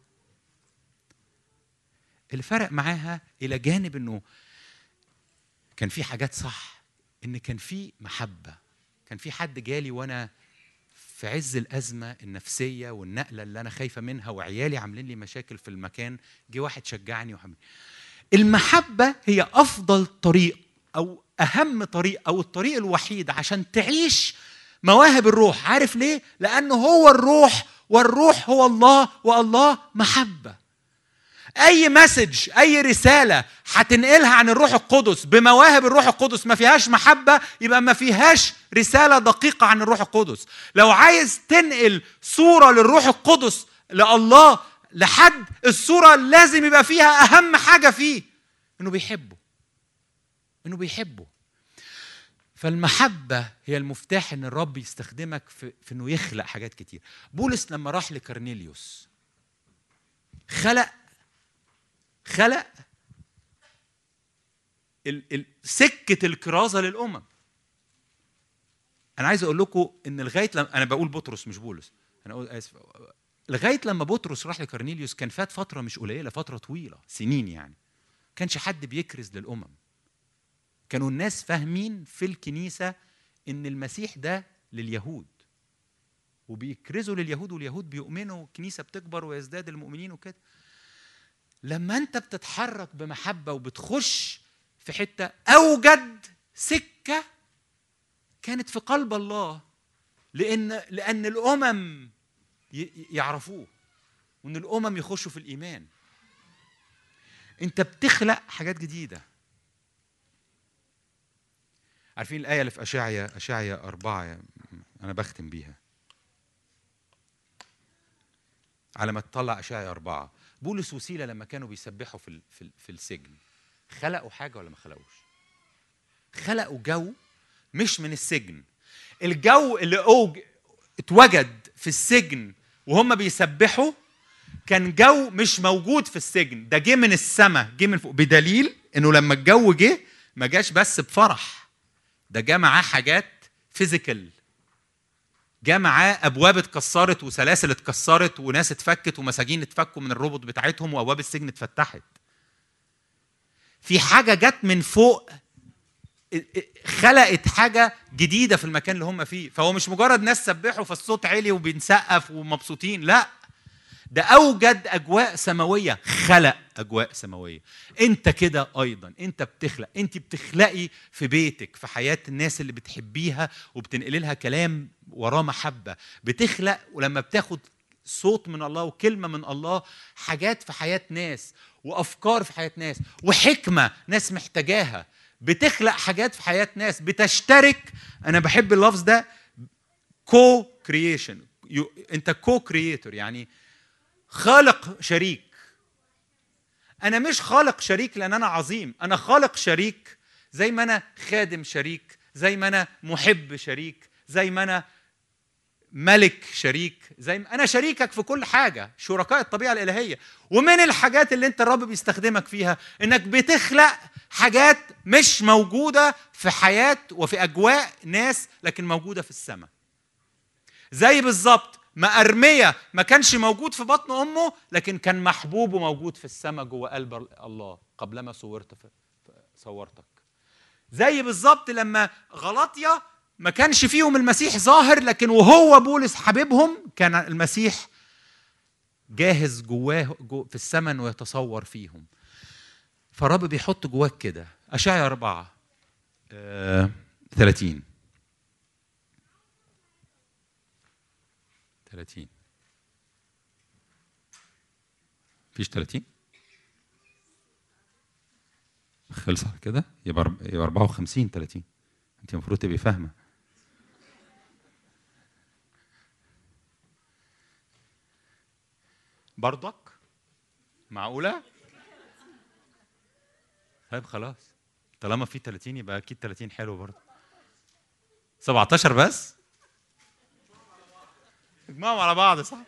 اللي فرق معاها الى جانب انه كان في حاجات صح ان كان في محبه كان في حد جالي وانا في عز الازمه النفسيه والنقله اللي انا خايفه منها وعيالي عاملين لي مشاكل في المكان جه واحد شجعني وحمل المحبه هي افضل طريق او اهم طريق او الطريق الوحيد عشان تعيش مواهب الروح عارف ليه لانه هو الروح والروح هو الله والله محبه اي مسج اي رساله هتنقلها عن الروح القدس بمواهب الروح القدس ما فيهاش محبه يبقى ما فيهاش رساله دقيقه عن الروح القدس لو عايز تنقل صوره للروح القدس لله لحد الصوره لازم يبقى فيها اهم حاجه فيه انه بيحبه انه بيحبه فالمحبة هي المفتاح ان الرب يستخدمك في, في انه يخلق حاجات كتير. بولس لما راح لكرنيليوس خلق خلق ال ال سكة الكرازة للأمم. أنا عايز أقول لكم إن لغاية لما أنا بقول بطرس مش بولس، أنا أقول آسف لغاية لما بطرس راح لكرنيليوس كان فات فترة مش قليلة، فترة طويلة، سنين يعني. كانش حد بيكرز للأمم. كانوا الناس فاهمين في الكنيسة إن المسيح ده لليهود وبيكرزوا لليهود واليهود بيؤمنوا والكنيسة بتكبر ويزداد المؤمنين وكده لما أنت بتتحرك بمحبة وبتخش في حتة أوجد سكة كانت في قلب الله لأن لأن الأمم يعرفوه وإن الأمم يخشوا في الإيمان أنت بتخلق حاجات جديدة عارفين الآية اللي في أشعيا أشعيا أربعة أنا بختم بيها على ما تطلع أشعيا أربعة بولس وسيلة لما كانوا بيسبحوا في في في السجن خلقوا حاجة ولا ما خلقوش؟ خلقوا جو مش من السجن الجو اللي أوج اتوجد في السجن وهم بيسبحوا كان جو مش موجود في السجن ده جه من السماء جه من فوق بدليل انه لما الجو جه ما جاش بس بفرح ده جه معاه حاجات فيزيكال جه معاه ابواب اتكسرت وسلاسل اتكسرت وناس اتفكت ومساجين اتفكوا من الروبوت بتاعتهم وابواب السجن اتفتحت في حاجه جت من فوق خلقت حاجه جديده في المكان اللي هم فيه فهو مش مجرد ناس سبحوا فالصوت عالي وبنسقف ومبسوطين لا ده اوجد اجواء سماويه خلق اجواء سماويه انت كده ايضا انت بتخلق انت بتخلقي في بيتك في حياه الناس اللي بتحبيها وبتنقلي لها كلام وراه محبه بتخلق ولما بتاخد صوت من الله وكلمه من الله حاجات في حياه ناس وافكار في حياه ناس وحكمه ناس محتاجاها بتخلق حاجات في حياه ناس بتشترك انا بحب اللفظ ده كو كرييشن انت كو كرييتور يعني خالق شريك انا مش خالق شريك لان انا عظيم انا خالق شريك زي ما انا خادم شريك زي ما انا محب شريك زي ما انا ملك شريك زي ما انا شريكك في كل حاجه شركاء الطبيعه الالهيه ومن الحاجات اللي انت الرب بيستخدمك فيها انك بتخلق حاجات مش موجوده في حياه وفي اجواء ناس لكن موجوده في السماء زي بالظبط ما أرمية ما كانش موجود في بطن أمه لكن كان محبوب وموجود في السماء جوه قلب الله قبلما صورت في صورتك زي بالظبط لما غلطية ما كانش فيهم المسيح ظاهر لكن وهو بولس حبيبهم كان المسيح جاهز جواه جو في السماء انه يتصور فيهم فالرب بيحط جواك كده أشعيا أربعة آه 30 30 فيش 30 خلص كده يبقى يبقى 54 30 انت المفروض تبقي فاهمه ب برضك معقوله طيب خلاص طالما في 30 يبقى اكيد 30 حلو برضه 17 بس اجمعهم على بعض صح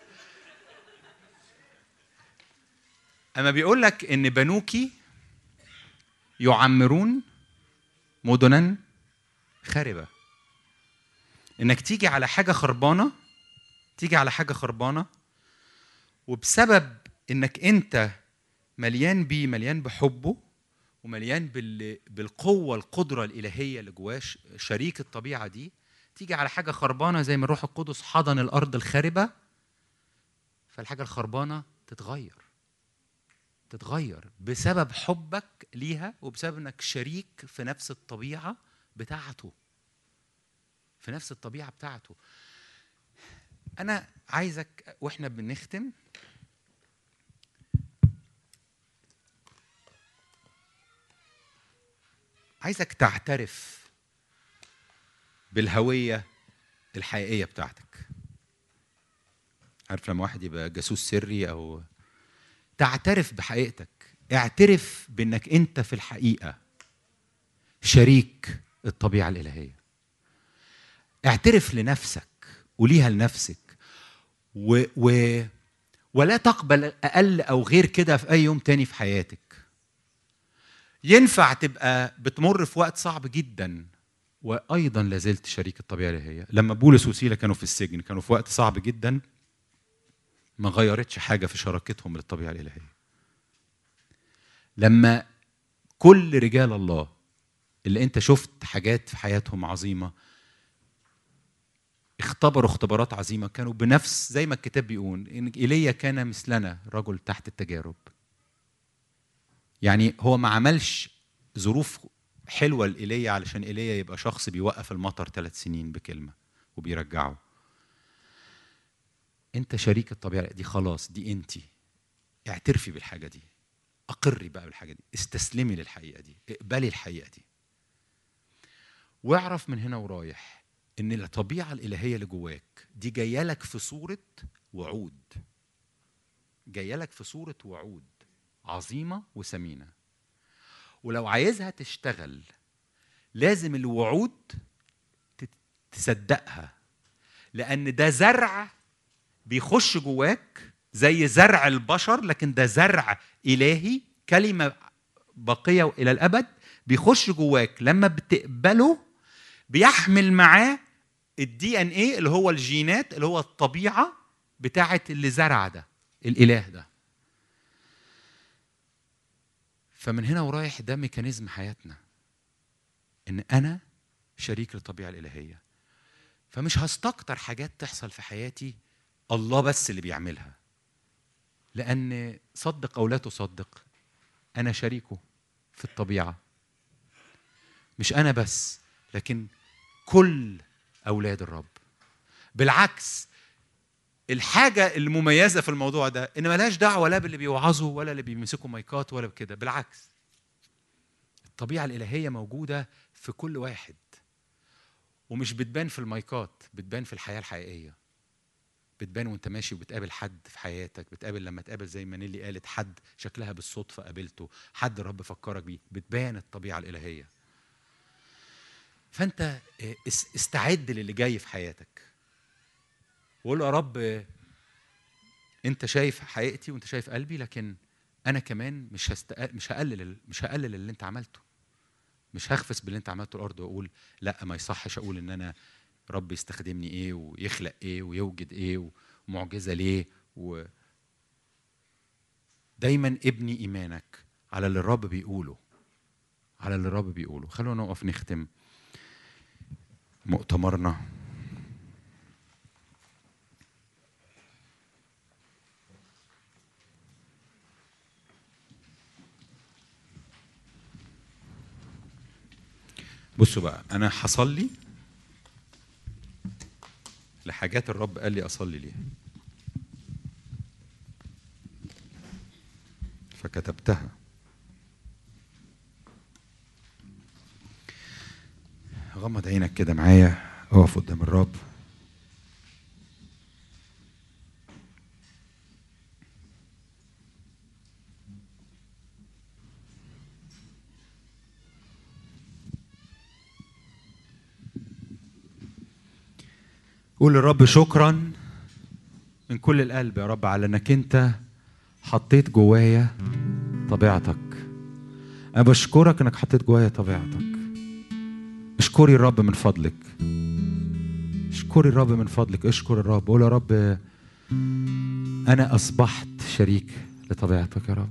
اما بيقول لك ان بنوكي يعمرون مدنا خاربه انك تيجي على حاجه خربانه تيجي على حاجه خربانه وبسبب انك انت مليان بيه مليان بحبه ومليان بال... بالقوه القدره الالهيه اللي جواه ش- شريك الطبيعه دي تيجي على حاجه خربانه زي ما الروح القدس حضن الارض الخاربه فالحاجه الخربانه تتغير تتغير بسبب حبك ليها وبسبب انك شريك في نفس الطبيعه بتاعته في نفس الطبيعه بتاعته انا عايزك واحنا بنختم عايزك تعترف بالهويه الحقيقيه بتاعتك عارف لما واحد يبقى جاسوس سري او تعترف بحقيقتك اعترف بانك انت في الحقيقه شريك الطبيعه الالهيه اعترف لنفسك وليها لنفسك و, و ولا تقبل اقل او غير كده في اي يوم تاني في حياتك ينفع تبقى بتمر في وقت صعب جدا وايضا لازلت شريك الطبيعه الالهيه لما بولس وسيله كانوا في السجن كانوا في وقت صعب جدا ما غيرتش حاجه في شراكتهم للطبيعه الالهيه لما كل رجال الله اللي انت شفت حاجات في حياتهم عظيمه اختبروا اختبارات عظيمه كانوا بنفس زي ما الكتاب بيقول ان ايليا كان مثلنا رجل تحت التجارب يعني هو ما عملش ظروف حلوه لايليا علشان ايليا يبقى شخص بيوقف المطر ثلاث سنين بكلمه وبيرجعه انت شريك الطبيعه دي خلاص دي انت اعترفي بالحاجه دي اقري بقى بالحاجه دي استسلمي للحقيقه دي اقبلي الحقيقه دي واعرف من هنا ورايح ان الطبيعه الالهيه اللي جواك دي جايه لك في صوره وعود جايه لك في صوره وعود عظيمه وثمينه ولو عايزها تشتغل لازم الوعود تت- تصدقها لان ده زرع بيخش جواك زي زرع البشر لكن ده زرع الهي كلمه باقيه الى الابد بيخش جواك لما بتقبله بيحمل معاه الدي ان ايه اللي هو الجينات اللي هو الطبيعه بتاعه اللي زرع ده الاله ده فمن هنا ورايح ده ميكانيزم حياتنا ان انا شريك للطبيعه الالهيه فمش هستكتر حاجات تحصل في حياتي الله بس اللي بيعملها لان صدق او لا تصدق انا شريكه في الطبيعه مش انا بس لكن كل اولاد الرب بالعكس الحاجه المميزه في الموضوع ده ان ملهاش دعوه لا باللي بيوعظوا ولا اللي بيمسكوا مايكات ولا بكده بالعكس الطبيعه الالهيه موجوده في كل واحد ومش بتبان في المايكات بتبان في الحياه الحقيقيه بتبان وانت ماشي وبتقابل حد في حياتك بتقابل لما تقابل زي ما نيلي قالت حد شكلها بالصدفه قابلته حد الرب فكرك بيه بتبان الطبيعه الالهيه فانت اه، اس- استعد للي جاي في حياتك وقول له يا رب اه، انت شايف حقيقتي وانت شايف قلبي لكن انا كمان مش هست... مش هقلل مش هقلل اللي انت عملته مش هخفس باللي انت عملته الارض واقول لا ما يصحش اقول ان انا رب يستخدمني ايه ويخلق ايه ويوجد ايه ومعجزه ليه و دايما ابني ايمانك على اللي الرب بيقوله على اللي الرب بيقوله خلونا نقف نختم مؤتمرنا بصوا بقى انا هصلي لحاجات الرب قال لي اصلي ليها فكتبتها غمض عينك كده معايا اقف قدام الرب قول للرب شكرا من كل القلب يا رب على انك انت حطيت جوايا طبيعتك انا بشكرك انك حطيت جوايا طبيعتك اشكري الرب من فضلك اشكري الرب من فضلك اشكر الرب قول يا رب انا اصبحت شريك لطبيعتك يا رب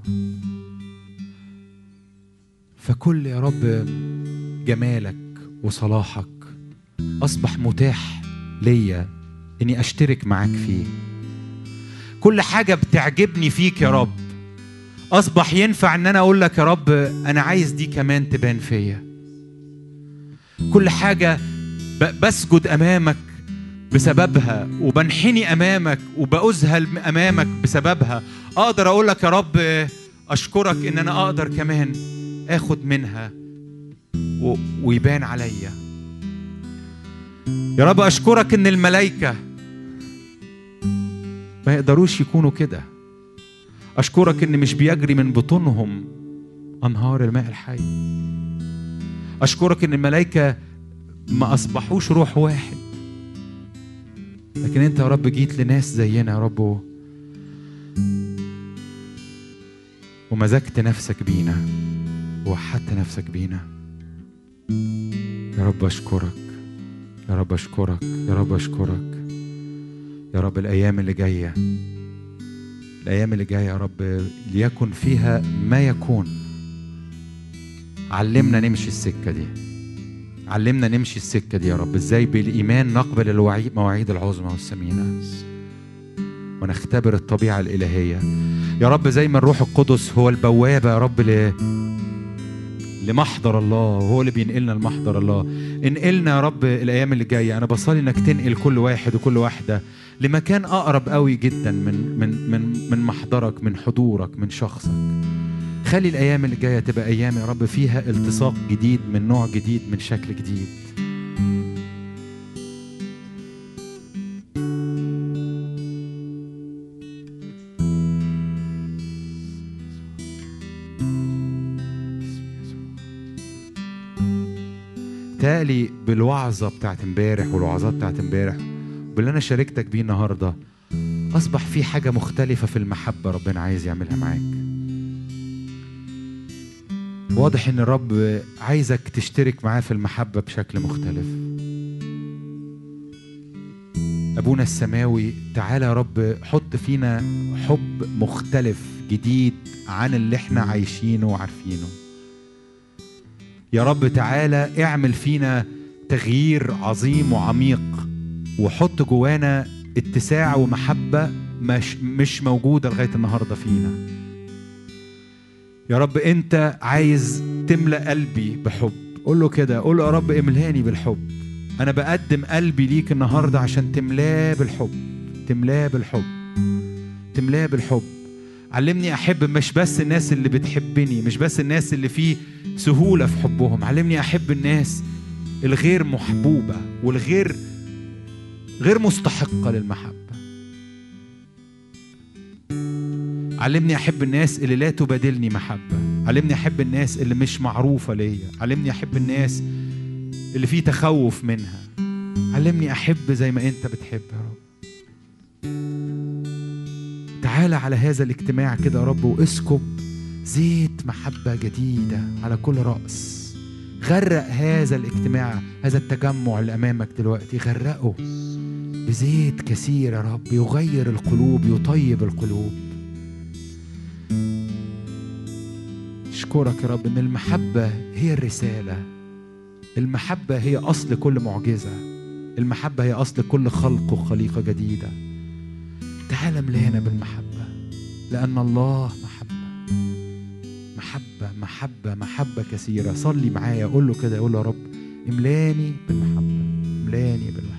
فكل يا رب جمالك وصلاحك اصبح متاح ليا اني اشترك معاك فيه كل حاجه بتعجبني فيك يا رب اصبح ينفع ان انا اقول لك يا رب انا عايز دي كمان تبان فيا كل حاجه بسجد امامك بسببها وبنحني امامك وبأذهل امامك بسببها اقدر اقول لك يا رب اشكرك ان انا اقدر كمان اخد منها ويبان عليا يا رب اشكرك ان الملائكه ما يقدروش يكونوا كده اشكرك ان مش بيجري من بطونهم انهار الماء الحي اشكرك ان الملائكه ما اصبحوش روح واحد لكن انت يا رب جيت لناس زينا يا رب ومزجت نفسك بينا ووحدت نفسك بينا يا رب اشكرك يا رب اشكرك يا رب اشكرك يا رب الايام اللي جايه الايام اللي جايه يا رب ليكن فيها ما يكون علمنا نمشي السكه دي علمنا نمشي السكه دي يا رب ازاي بالايمان نقبل الوعيد مواعيد العظمى والثمينه ونختبر الطبيعه الالهيه يا رب زي ما الروح القدس هو البوابه يا رب ل... لمحضر الله وهو اللي بينقلنا لمحضر الله انقلنا يا رب الايام اللي جايه انا بصلي انك تنقل كل واحد وكل واحده لمكان اقرب قوي جدا من من من من محضرك من حضورك من شخصك خلي الايام اللي جايه تبقى ايام يا رب فيها التصاق جديد من نوع جديد من شكل جديد تالي بالوعظة بتاعت امبارح والوعظات بتاعت امبارح باللي انا شاركتك بيه النهارده اصبح في حاجه مختلفه في المحبه ربنا عايز يعملها معاك واضح ان الرب عايزك تشترك معاه في المحبه بشكل مختلف ابونا السماوي تعالى يا رب حط فينا حب مختلف جديد عن اللي احنا عايشينه وعارفينه يا رب تعالى اعمل فينا تغيير عظيم وعميق وحط جوانا اتساع ومحبة مش, مش موجودة لغاية النهاردة فينا يا رب انت عايز تملأ قلبي بحب قول له كده قول له يا رب املاني بالحب انا بقدم قلبي ليك النهاردة عشان تملاه بالحب تملاه بالحب تملاه بالحب علمني احب مش بس الناس اللي بتحبني مش بس الناس اللي في سهولة في حبهم علمني احب الناس الغير محبوبة والغير غير مستحقة للمحبة علمني أحب الناس اللي لا تبادلني محبة علمني أحب الناس اللي مش معروفة ليا علمني أحب الناس اللي في تخوف منها علمني أحب زي ما أنت بتحب يا رب تعالى على هذا الاجتماع كده يا رب واسكب زيت محبة جديدة على كل رأس غرق هذا الاجتماع هذا التجمع اللي أمامك دلوقتي غرقه بزيت كثير يا رب يغير القلوب يطيب القلوب اشكرك يا رب ان المحبه هي الرساله المحبه هي اصل كل معجزه المحبه هي اصل كل خلق وخليقه جديده تعال املانا بالمحبه لان الله محبه محبه محبه محبه كثيره صلي معايا قول له كده قول له يا رب املاني بالمحبه املاني بالمحبه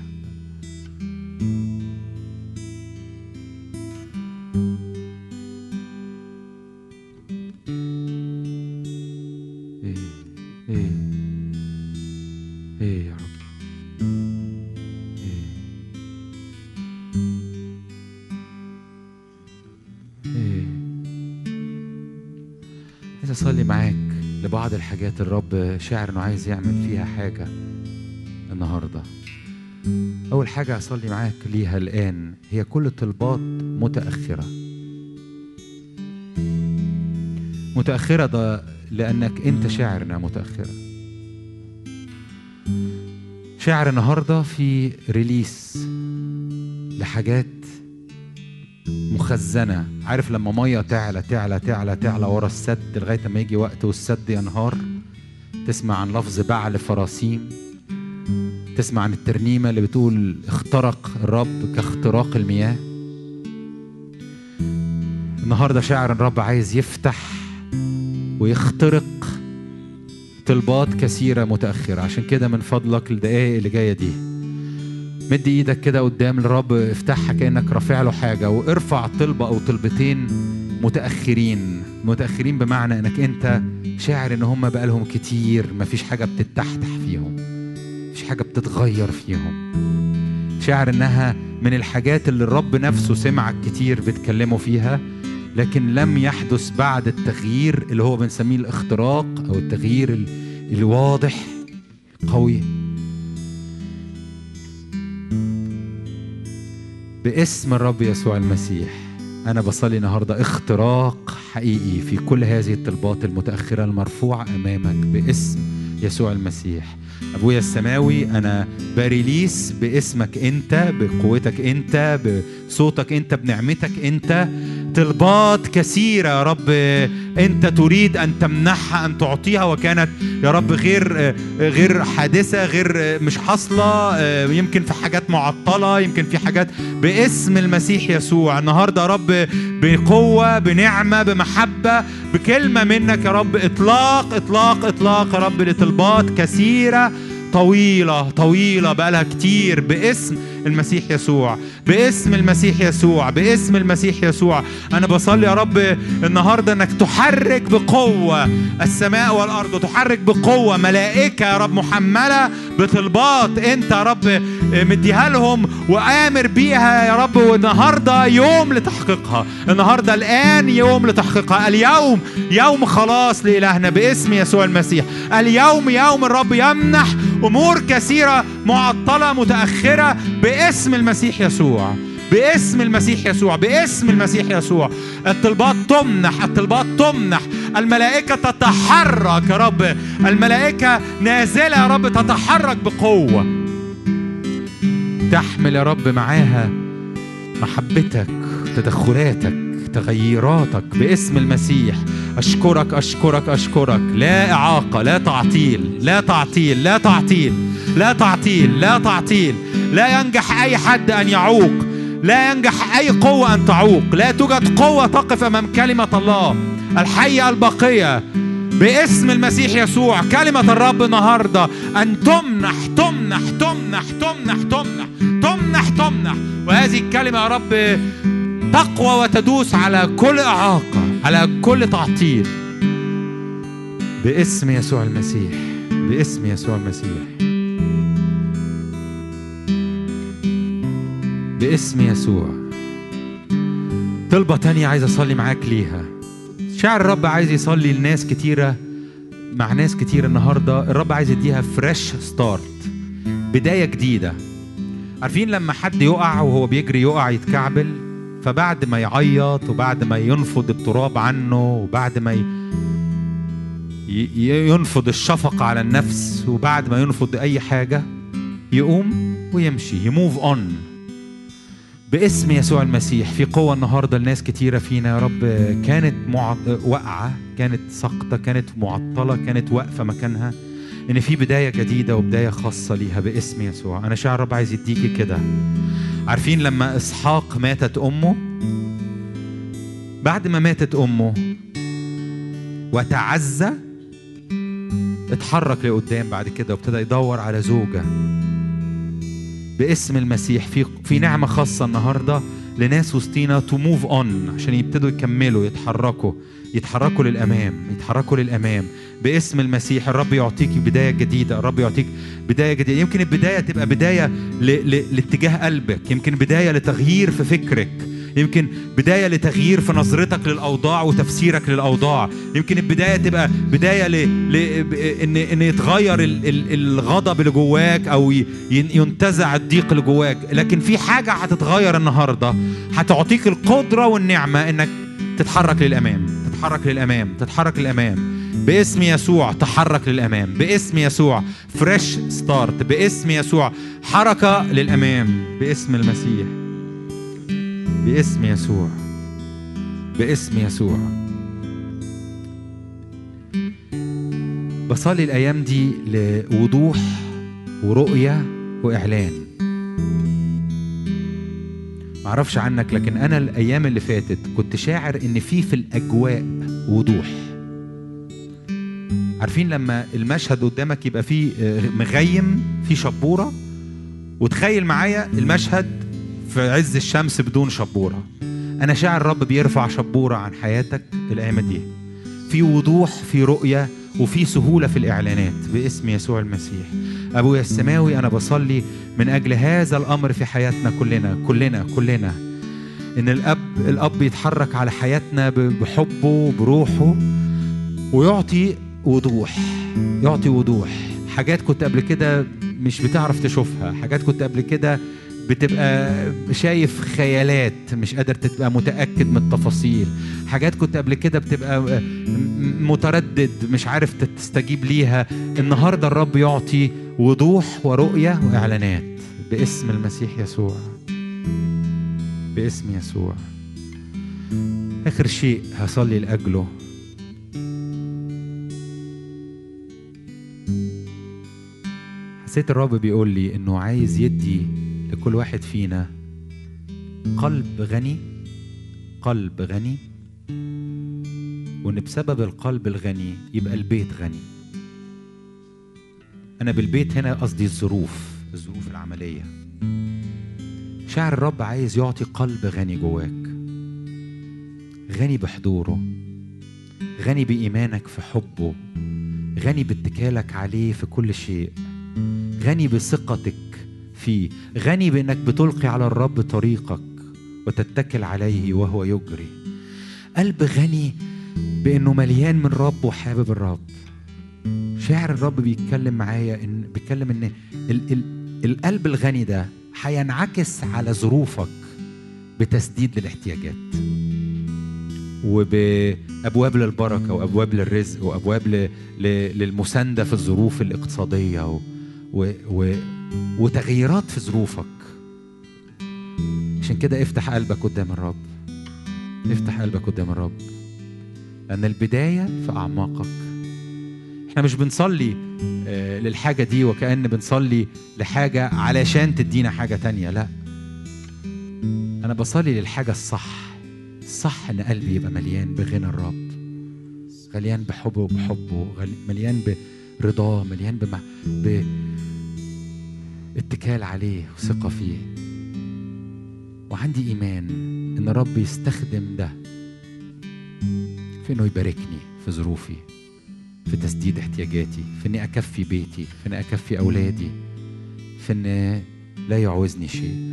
بعض الحاجات الرب شاعر انه عايز يعمل فيها حاجه النهارده أول حاجة أصلي معاك ليها الآن هي كل طلبات متأخرة متأخرة ده لأنك أنت شاعر إنها متأخرة شاعر النهاردة في ريليس لحاجات مخزنة عارف لما مية تعلى تعلى تعلى تعلى ورا السد لغاية ما يجي وقت والسد ينهار تسمع عن لفظ بعل فراسيم تسمع عن الترنيمة اللي بتقول اخترق الرب كاختراق المياه النهاردة شاعر الرب عايز يفتح ويخترق طلبات كثيرة متأخرة عشان كده من فضلك الدقايق اللي جاية دي مد ايدك كده قدام الرب افتحها كأنك رافع له حاجة وارفع طلبة أو طلبتين متأخرين متأخرين بمعنى انك انت شاعر ان هم بقالهم كتير مفيش حاجة بتتحتح فيهم مفيش حاجة بتتغير فيهم شاعر انها من الحاجات اللي الرب نفسه سمعك كتير بتكلمه فيها لكن لم يحدث بعد التغيير اللي هو بنسميه الاختراق او التغيير الواضح قوي باسم الرب يسوع المسيح أنا بصلي النهاردة اختراق حقيقي في كل هذه الطلبات المتأخرة المرفوعة أمامك باسم يسوع المسيح أبويا السماوي أنا بريليس باسمك أنت بقوتك أنت بصوتك أنت بنعمتك أنت طلبات كثيرة يا رب أنت تريد أن تمنحها أن تعطيها وكانت يا رب غير غير حادثة غير مش حاصلة يمكن في حاجات معطلة يمكن في حاجات باسم المسيح يسوع النهاردة يا رب بقوة بنعمة بمحبة بكلمة منك يا رب إطلاق إطلاق إطلاق يا رب لطلبات كثيرة طويلة طويلة بقالها كتير باسم المسيح يسوع باسم المسيح يسوع باسم المسيح يسوع أنا بصلي يا رب النهاردة أنك تحرك بقوة السماء والأرض تحرك بقوة ملائكة يا رب محملة بطلبات أنت يا رب مديها لهم وآمر بيها يا رب والنهاردة يوم لتحقيقها النهاردة الآن يوم لتحقيقها اليوم يوم خلاص لإلهنا باسم يسوع المسيح اليوم يوم الرب يمنح أمور كثيرة معطلة متأخرة باسم المسيح يسوع باسم المسيح يسوع باسم المسيح يسوع الطلبات تمنح الطلبات تمنح الملائكة تتحرك يا رب الملائكة نازلة يا رب تتحرك بقوة تحمل يا رب معاها محبتك تدخلاتك تغيراتك باسم المسيح أشكرك أشكرك أشكرك لا إعاقة لا تعطيل لا تعطيل لا تعطيل لا تعطيل لا تعطيل لا ينجح أي حد أن يعوق لا ينجح أي قوة أن تعوق لا توجد قوة تقف أمام كلمة الله الحية الباقية باسم المسيح يسوع كلمة الرب النهاردة أن تمنح تمنح تمنح تمنح تمنح تمنح تمنح وهذه الكلمة يا رب تقوى وتدوس على كل إعاقة على كل تعطيل باسم يسوع المسيح باسم يسوع المسيح باسم يسوع طلبة تانية عايز أصلي معاك ليها شعر الرب عايز يصلي لناس كتيرة مع ناس كتير النهاردة الرب عايز يديها فريش ستارت بداية جديدة عارفين لما حد يقع وهو بيجري يقع يتكعبل فبعد ما يعيط وبعد ما ينفض التراب عنه وبعد ما ينفض الشفقة على النفس وبعد ما ينفض أي حاجة يقوم ويمشي يموف اون باسم يسوع المسيح في قوة النهاردة لناس كتيرة فينا يا رب كانت معط... واقعة كانت ساقطة كانت معطلة كانت واقفة مكانها إن في بداية جديدة وبداية خاصة ليها باسم يسوع أنا شاعر رب عايز يديكي كده عارفين لما إسحاق ماتت أمه بعد ما ماتت أمه وتعزى اتحرك لقدام بعد كده وابتدى يدور على زوجة باسم المسيح في في نعمة خاصة النهاردة لناس وسطينا تو موف اون عشان يبتدوا يكملوا يتحركوا يتحركوا للأمام يتحركوا للأمام باسم المسيح الرب يعطيك بداية جديدة الرب يعطيك بداية جديدة يمكن البداية تبقى بداية ل... ل... لاتجاه قلبك يمكن بداية لتغيير في فكرك يمكن بداية لتغيير في نظرتك للأوضاع وتفسيرك للأوضاع يمكن البداية تبقى بداية ل... ل... إن إن يتغير ال... ال... الغضب اللي جواك أو ي... ينتزع الضيق اللي جواك لكن في حاجة هتتغير النهاردة هتعطيك القدرة والنعمة إنك تتحرك للأمام تتحرك للأمام تتحرك للأمام باسم يسوع تحرك للامام باسم يسوع فريش ستارت باسم يسوع حركه للامام باسم المسيح باسم يسوع باسم يسوع بصلي الايام دي لوضوح ورؤيه واعلان معرفش عنك لكن انا الايام اللي فاتت كنت شاعر ان في في الاجواء وضوح عارفين لما المشهد قدامك يبقى فيه مغيم فيه شبوره وتخيل معايا المشهد في عز الشمس بدون شبوره انا شاعر الرب بيرفع شبوره عن حياتك الايام دي في وضوح في رؤيه وفي سهوله في الاعلانات باسم يسوع المسيح ابويا السماوي انا بصلي من اجل هذا الامر في حياتنا كلنا كلنا كلنا ان الاب الاب يتحرك على حياتنا بحبه بروحه ويعطي وضوح يعطي وضوح حاجات كنت قبل كده مش بتعرف تشوفها حاجات كنت قبل كده بتبقى شايف خيالات مش قادر تبقى متأكد من التفاصيل حاجات كنت قبل كده بتبقى متردد مش عارف تستجيب ليها النهاردة الرب يعطي وضوح ورؤية وإعلانات باسم المسيح يسوع باسم يسوع آخر شيء هصلي لأجله حسيت الرب بيقول لي انه عايز يدي لكل واحد فينا قلب غني قلب غني وان بسبب القلب الغني يبقى البيت غني انا بالبيت هنا قصدي الظروف الظروف العمليه شاعر الرب عايز يعطي قلب غني جواك غني بحضوره غني بايمانك في حبه غني باتكالك عليه في كل شيء غني بثقتك فيه غني بانك بتلقي على الرب طريقك وتتكل عليه وهو يجري قلب غني بانه مليان من رب وحابب الرب شاعر الرب بيتكلم معايا ان بيتكلم ان ال ال القلب الغني ده هينعكس على ظروفك بتسديد للاحتياجات وبابواب للبركه وابواب للرزق وابواب ل... ل... للمسانده في الظروف الاقتصاديه و... و... و... وتغييرات في ظروفك عشان كده افتح قلبك قدام الرب افتح قلبك قدام الرب لأن البداية في أعماقك احنا مش بنصلي للحاجة دي وكأن بنصلي لحاجة علشان تدينا حاجة تانية لا أنا بصلي للحاجة الصح الصح إن قلبي يبقى مليان بغنى الرب مليان بحبه وبحبه مليان برضاه مليان بمع... ب... اتكال عليه وثقة فيه وعندي إيمان إن الرب يستخدم ده في إنه يباركني في ظروفي في تسديد احتياجاتي في إني أكفي بيتي في إني أكفي أولادي في إن لا يعوزني شيء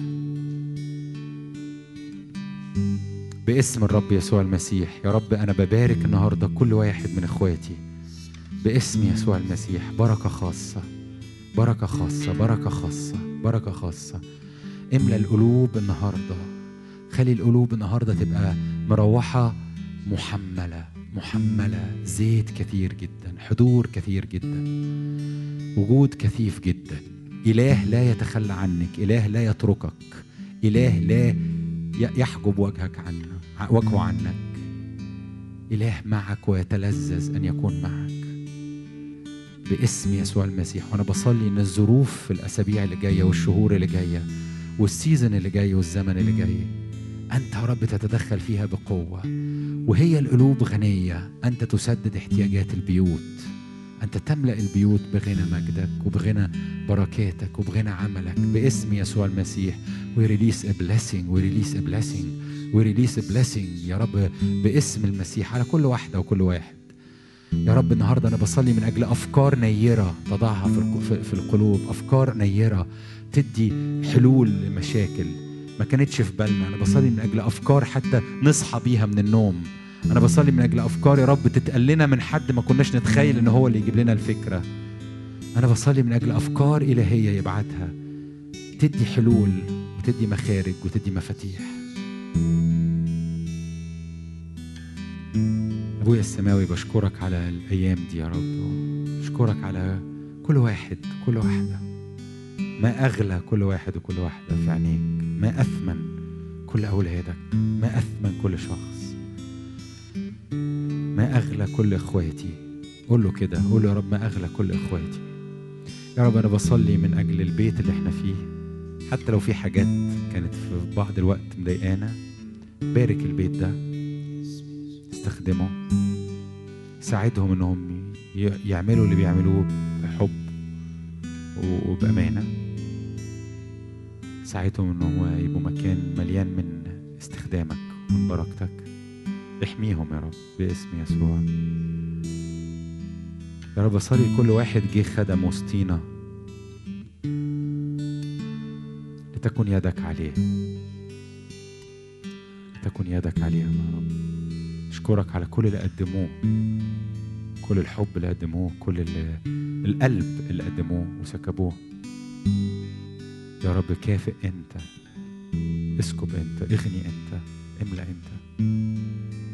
باسم الرب يسوع المسيح يا رب أنا ببارك النهاردة كل واحد من إخواتي باسم يسوع المسيح بركة خاصة بركة خاصة بركة خاصة بركة خاصة املى القلوب النهاردة خلي القلوب النهاردة تبقى مروحة محملة محملة زيت كثير جدا حضور كثير جدا وجود كثيف جدا إله لا يتخلى عنك إله لا يتركك إله لا يحجب وجهك عنه وجهه عنك إله معك ويتلذذ أن يكون معك باسم يسوع المسيح وانا بصلي ان الظروف في الاسابيع اللي جايه والشهور اللي جايه والسيزن اللي جاي والزمن اللي جاي انت يا رب تتدخل فيها بقوه وهي القلوب غنيه انت تسدد احتياجات البيوت انت تملا البيوت بغنى مجدك وبغنى بركاتك وبغنى عملك باسم يسوع المسيح we release a blessing we release a blessing we release a blessing يا رب باسم المسيح على كل واحده وكل واحد يا رب النهارده انا بصلي من اجل افكار نيره تضعها في في القلوب افكار نيره تدي حلول لمشاكل ما كانتش في بالنا انا بصلي من اجل افكار حتى نصحى بيها من النوم انا بصلي من اجل افكار يا رب تتقال لنا من حد ما كناش نتخيل ان هو اللي يجيب لنا الفكره انا بصلي من اجل افكار الهيه يبعتها تدي حلول وتدي مخارج وتدي مفاتيح ابويا السماوي بشكرك على الايام دي يا رب بشكرك على كل واحد كل واحده ما اغلى كل واحد وكل واحده في عينيك ما اثمن كل اولادك ما اثمن كل شخص ما اغلى كل اخواتي قول له كده قول له يا رب ما اغلى كل اخواتي يا رب انا بصلي من اجل البيت اللي احنا فيه حتى لو في حاجات كانت في بعض الوقت مضايقانا بارك البيت ده استخدمه ساعدهم انهم ي- يعملوا اللي بيعملوه بحب و- وبامانه ساعدهم انهم يبقوا مكان مليان من استخدامك ومن بركتك احميهم يا رب باسم يسوع يا رب صلي كل واحد جه خدم وسطينا لتكن يدك عليه لتكن يدك عليهم يا رب اشكرك على كل اللي قدموه كل الحب اللي قدموه كل اللي القلب اللي قدموه وسكبوه يا رب كافئ انت اسكب انت اغني انت املأ انت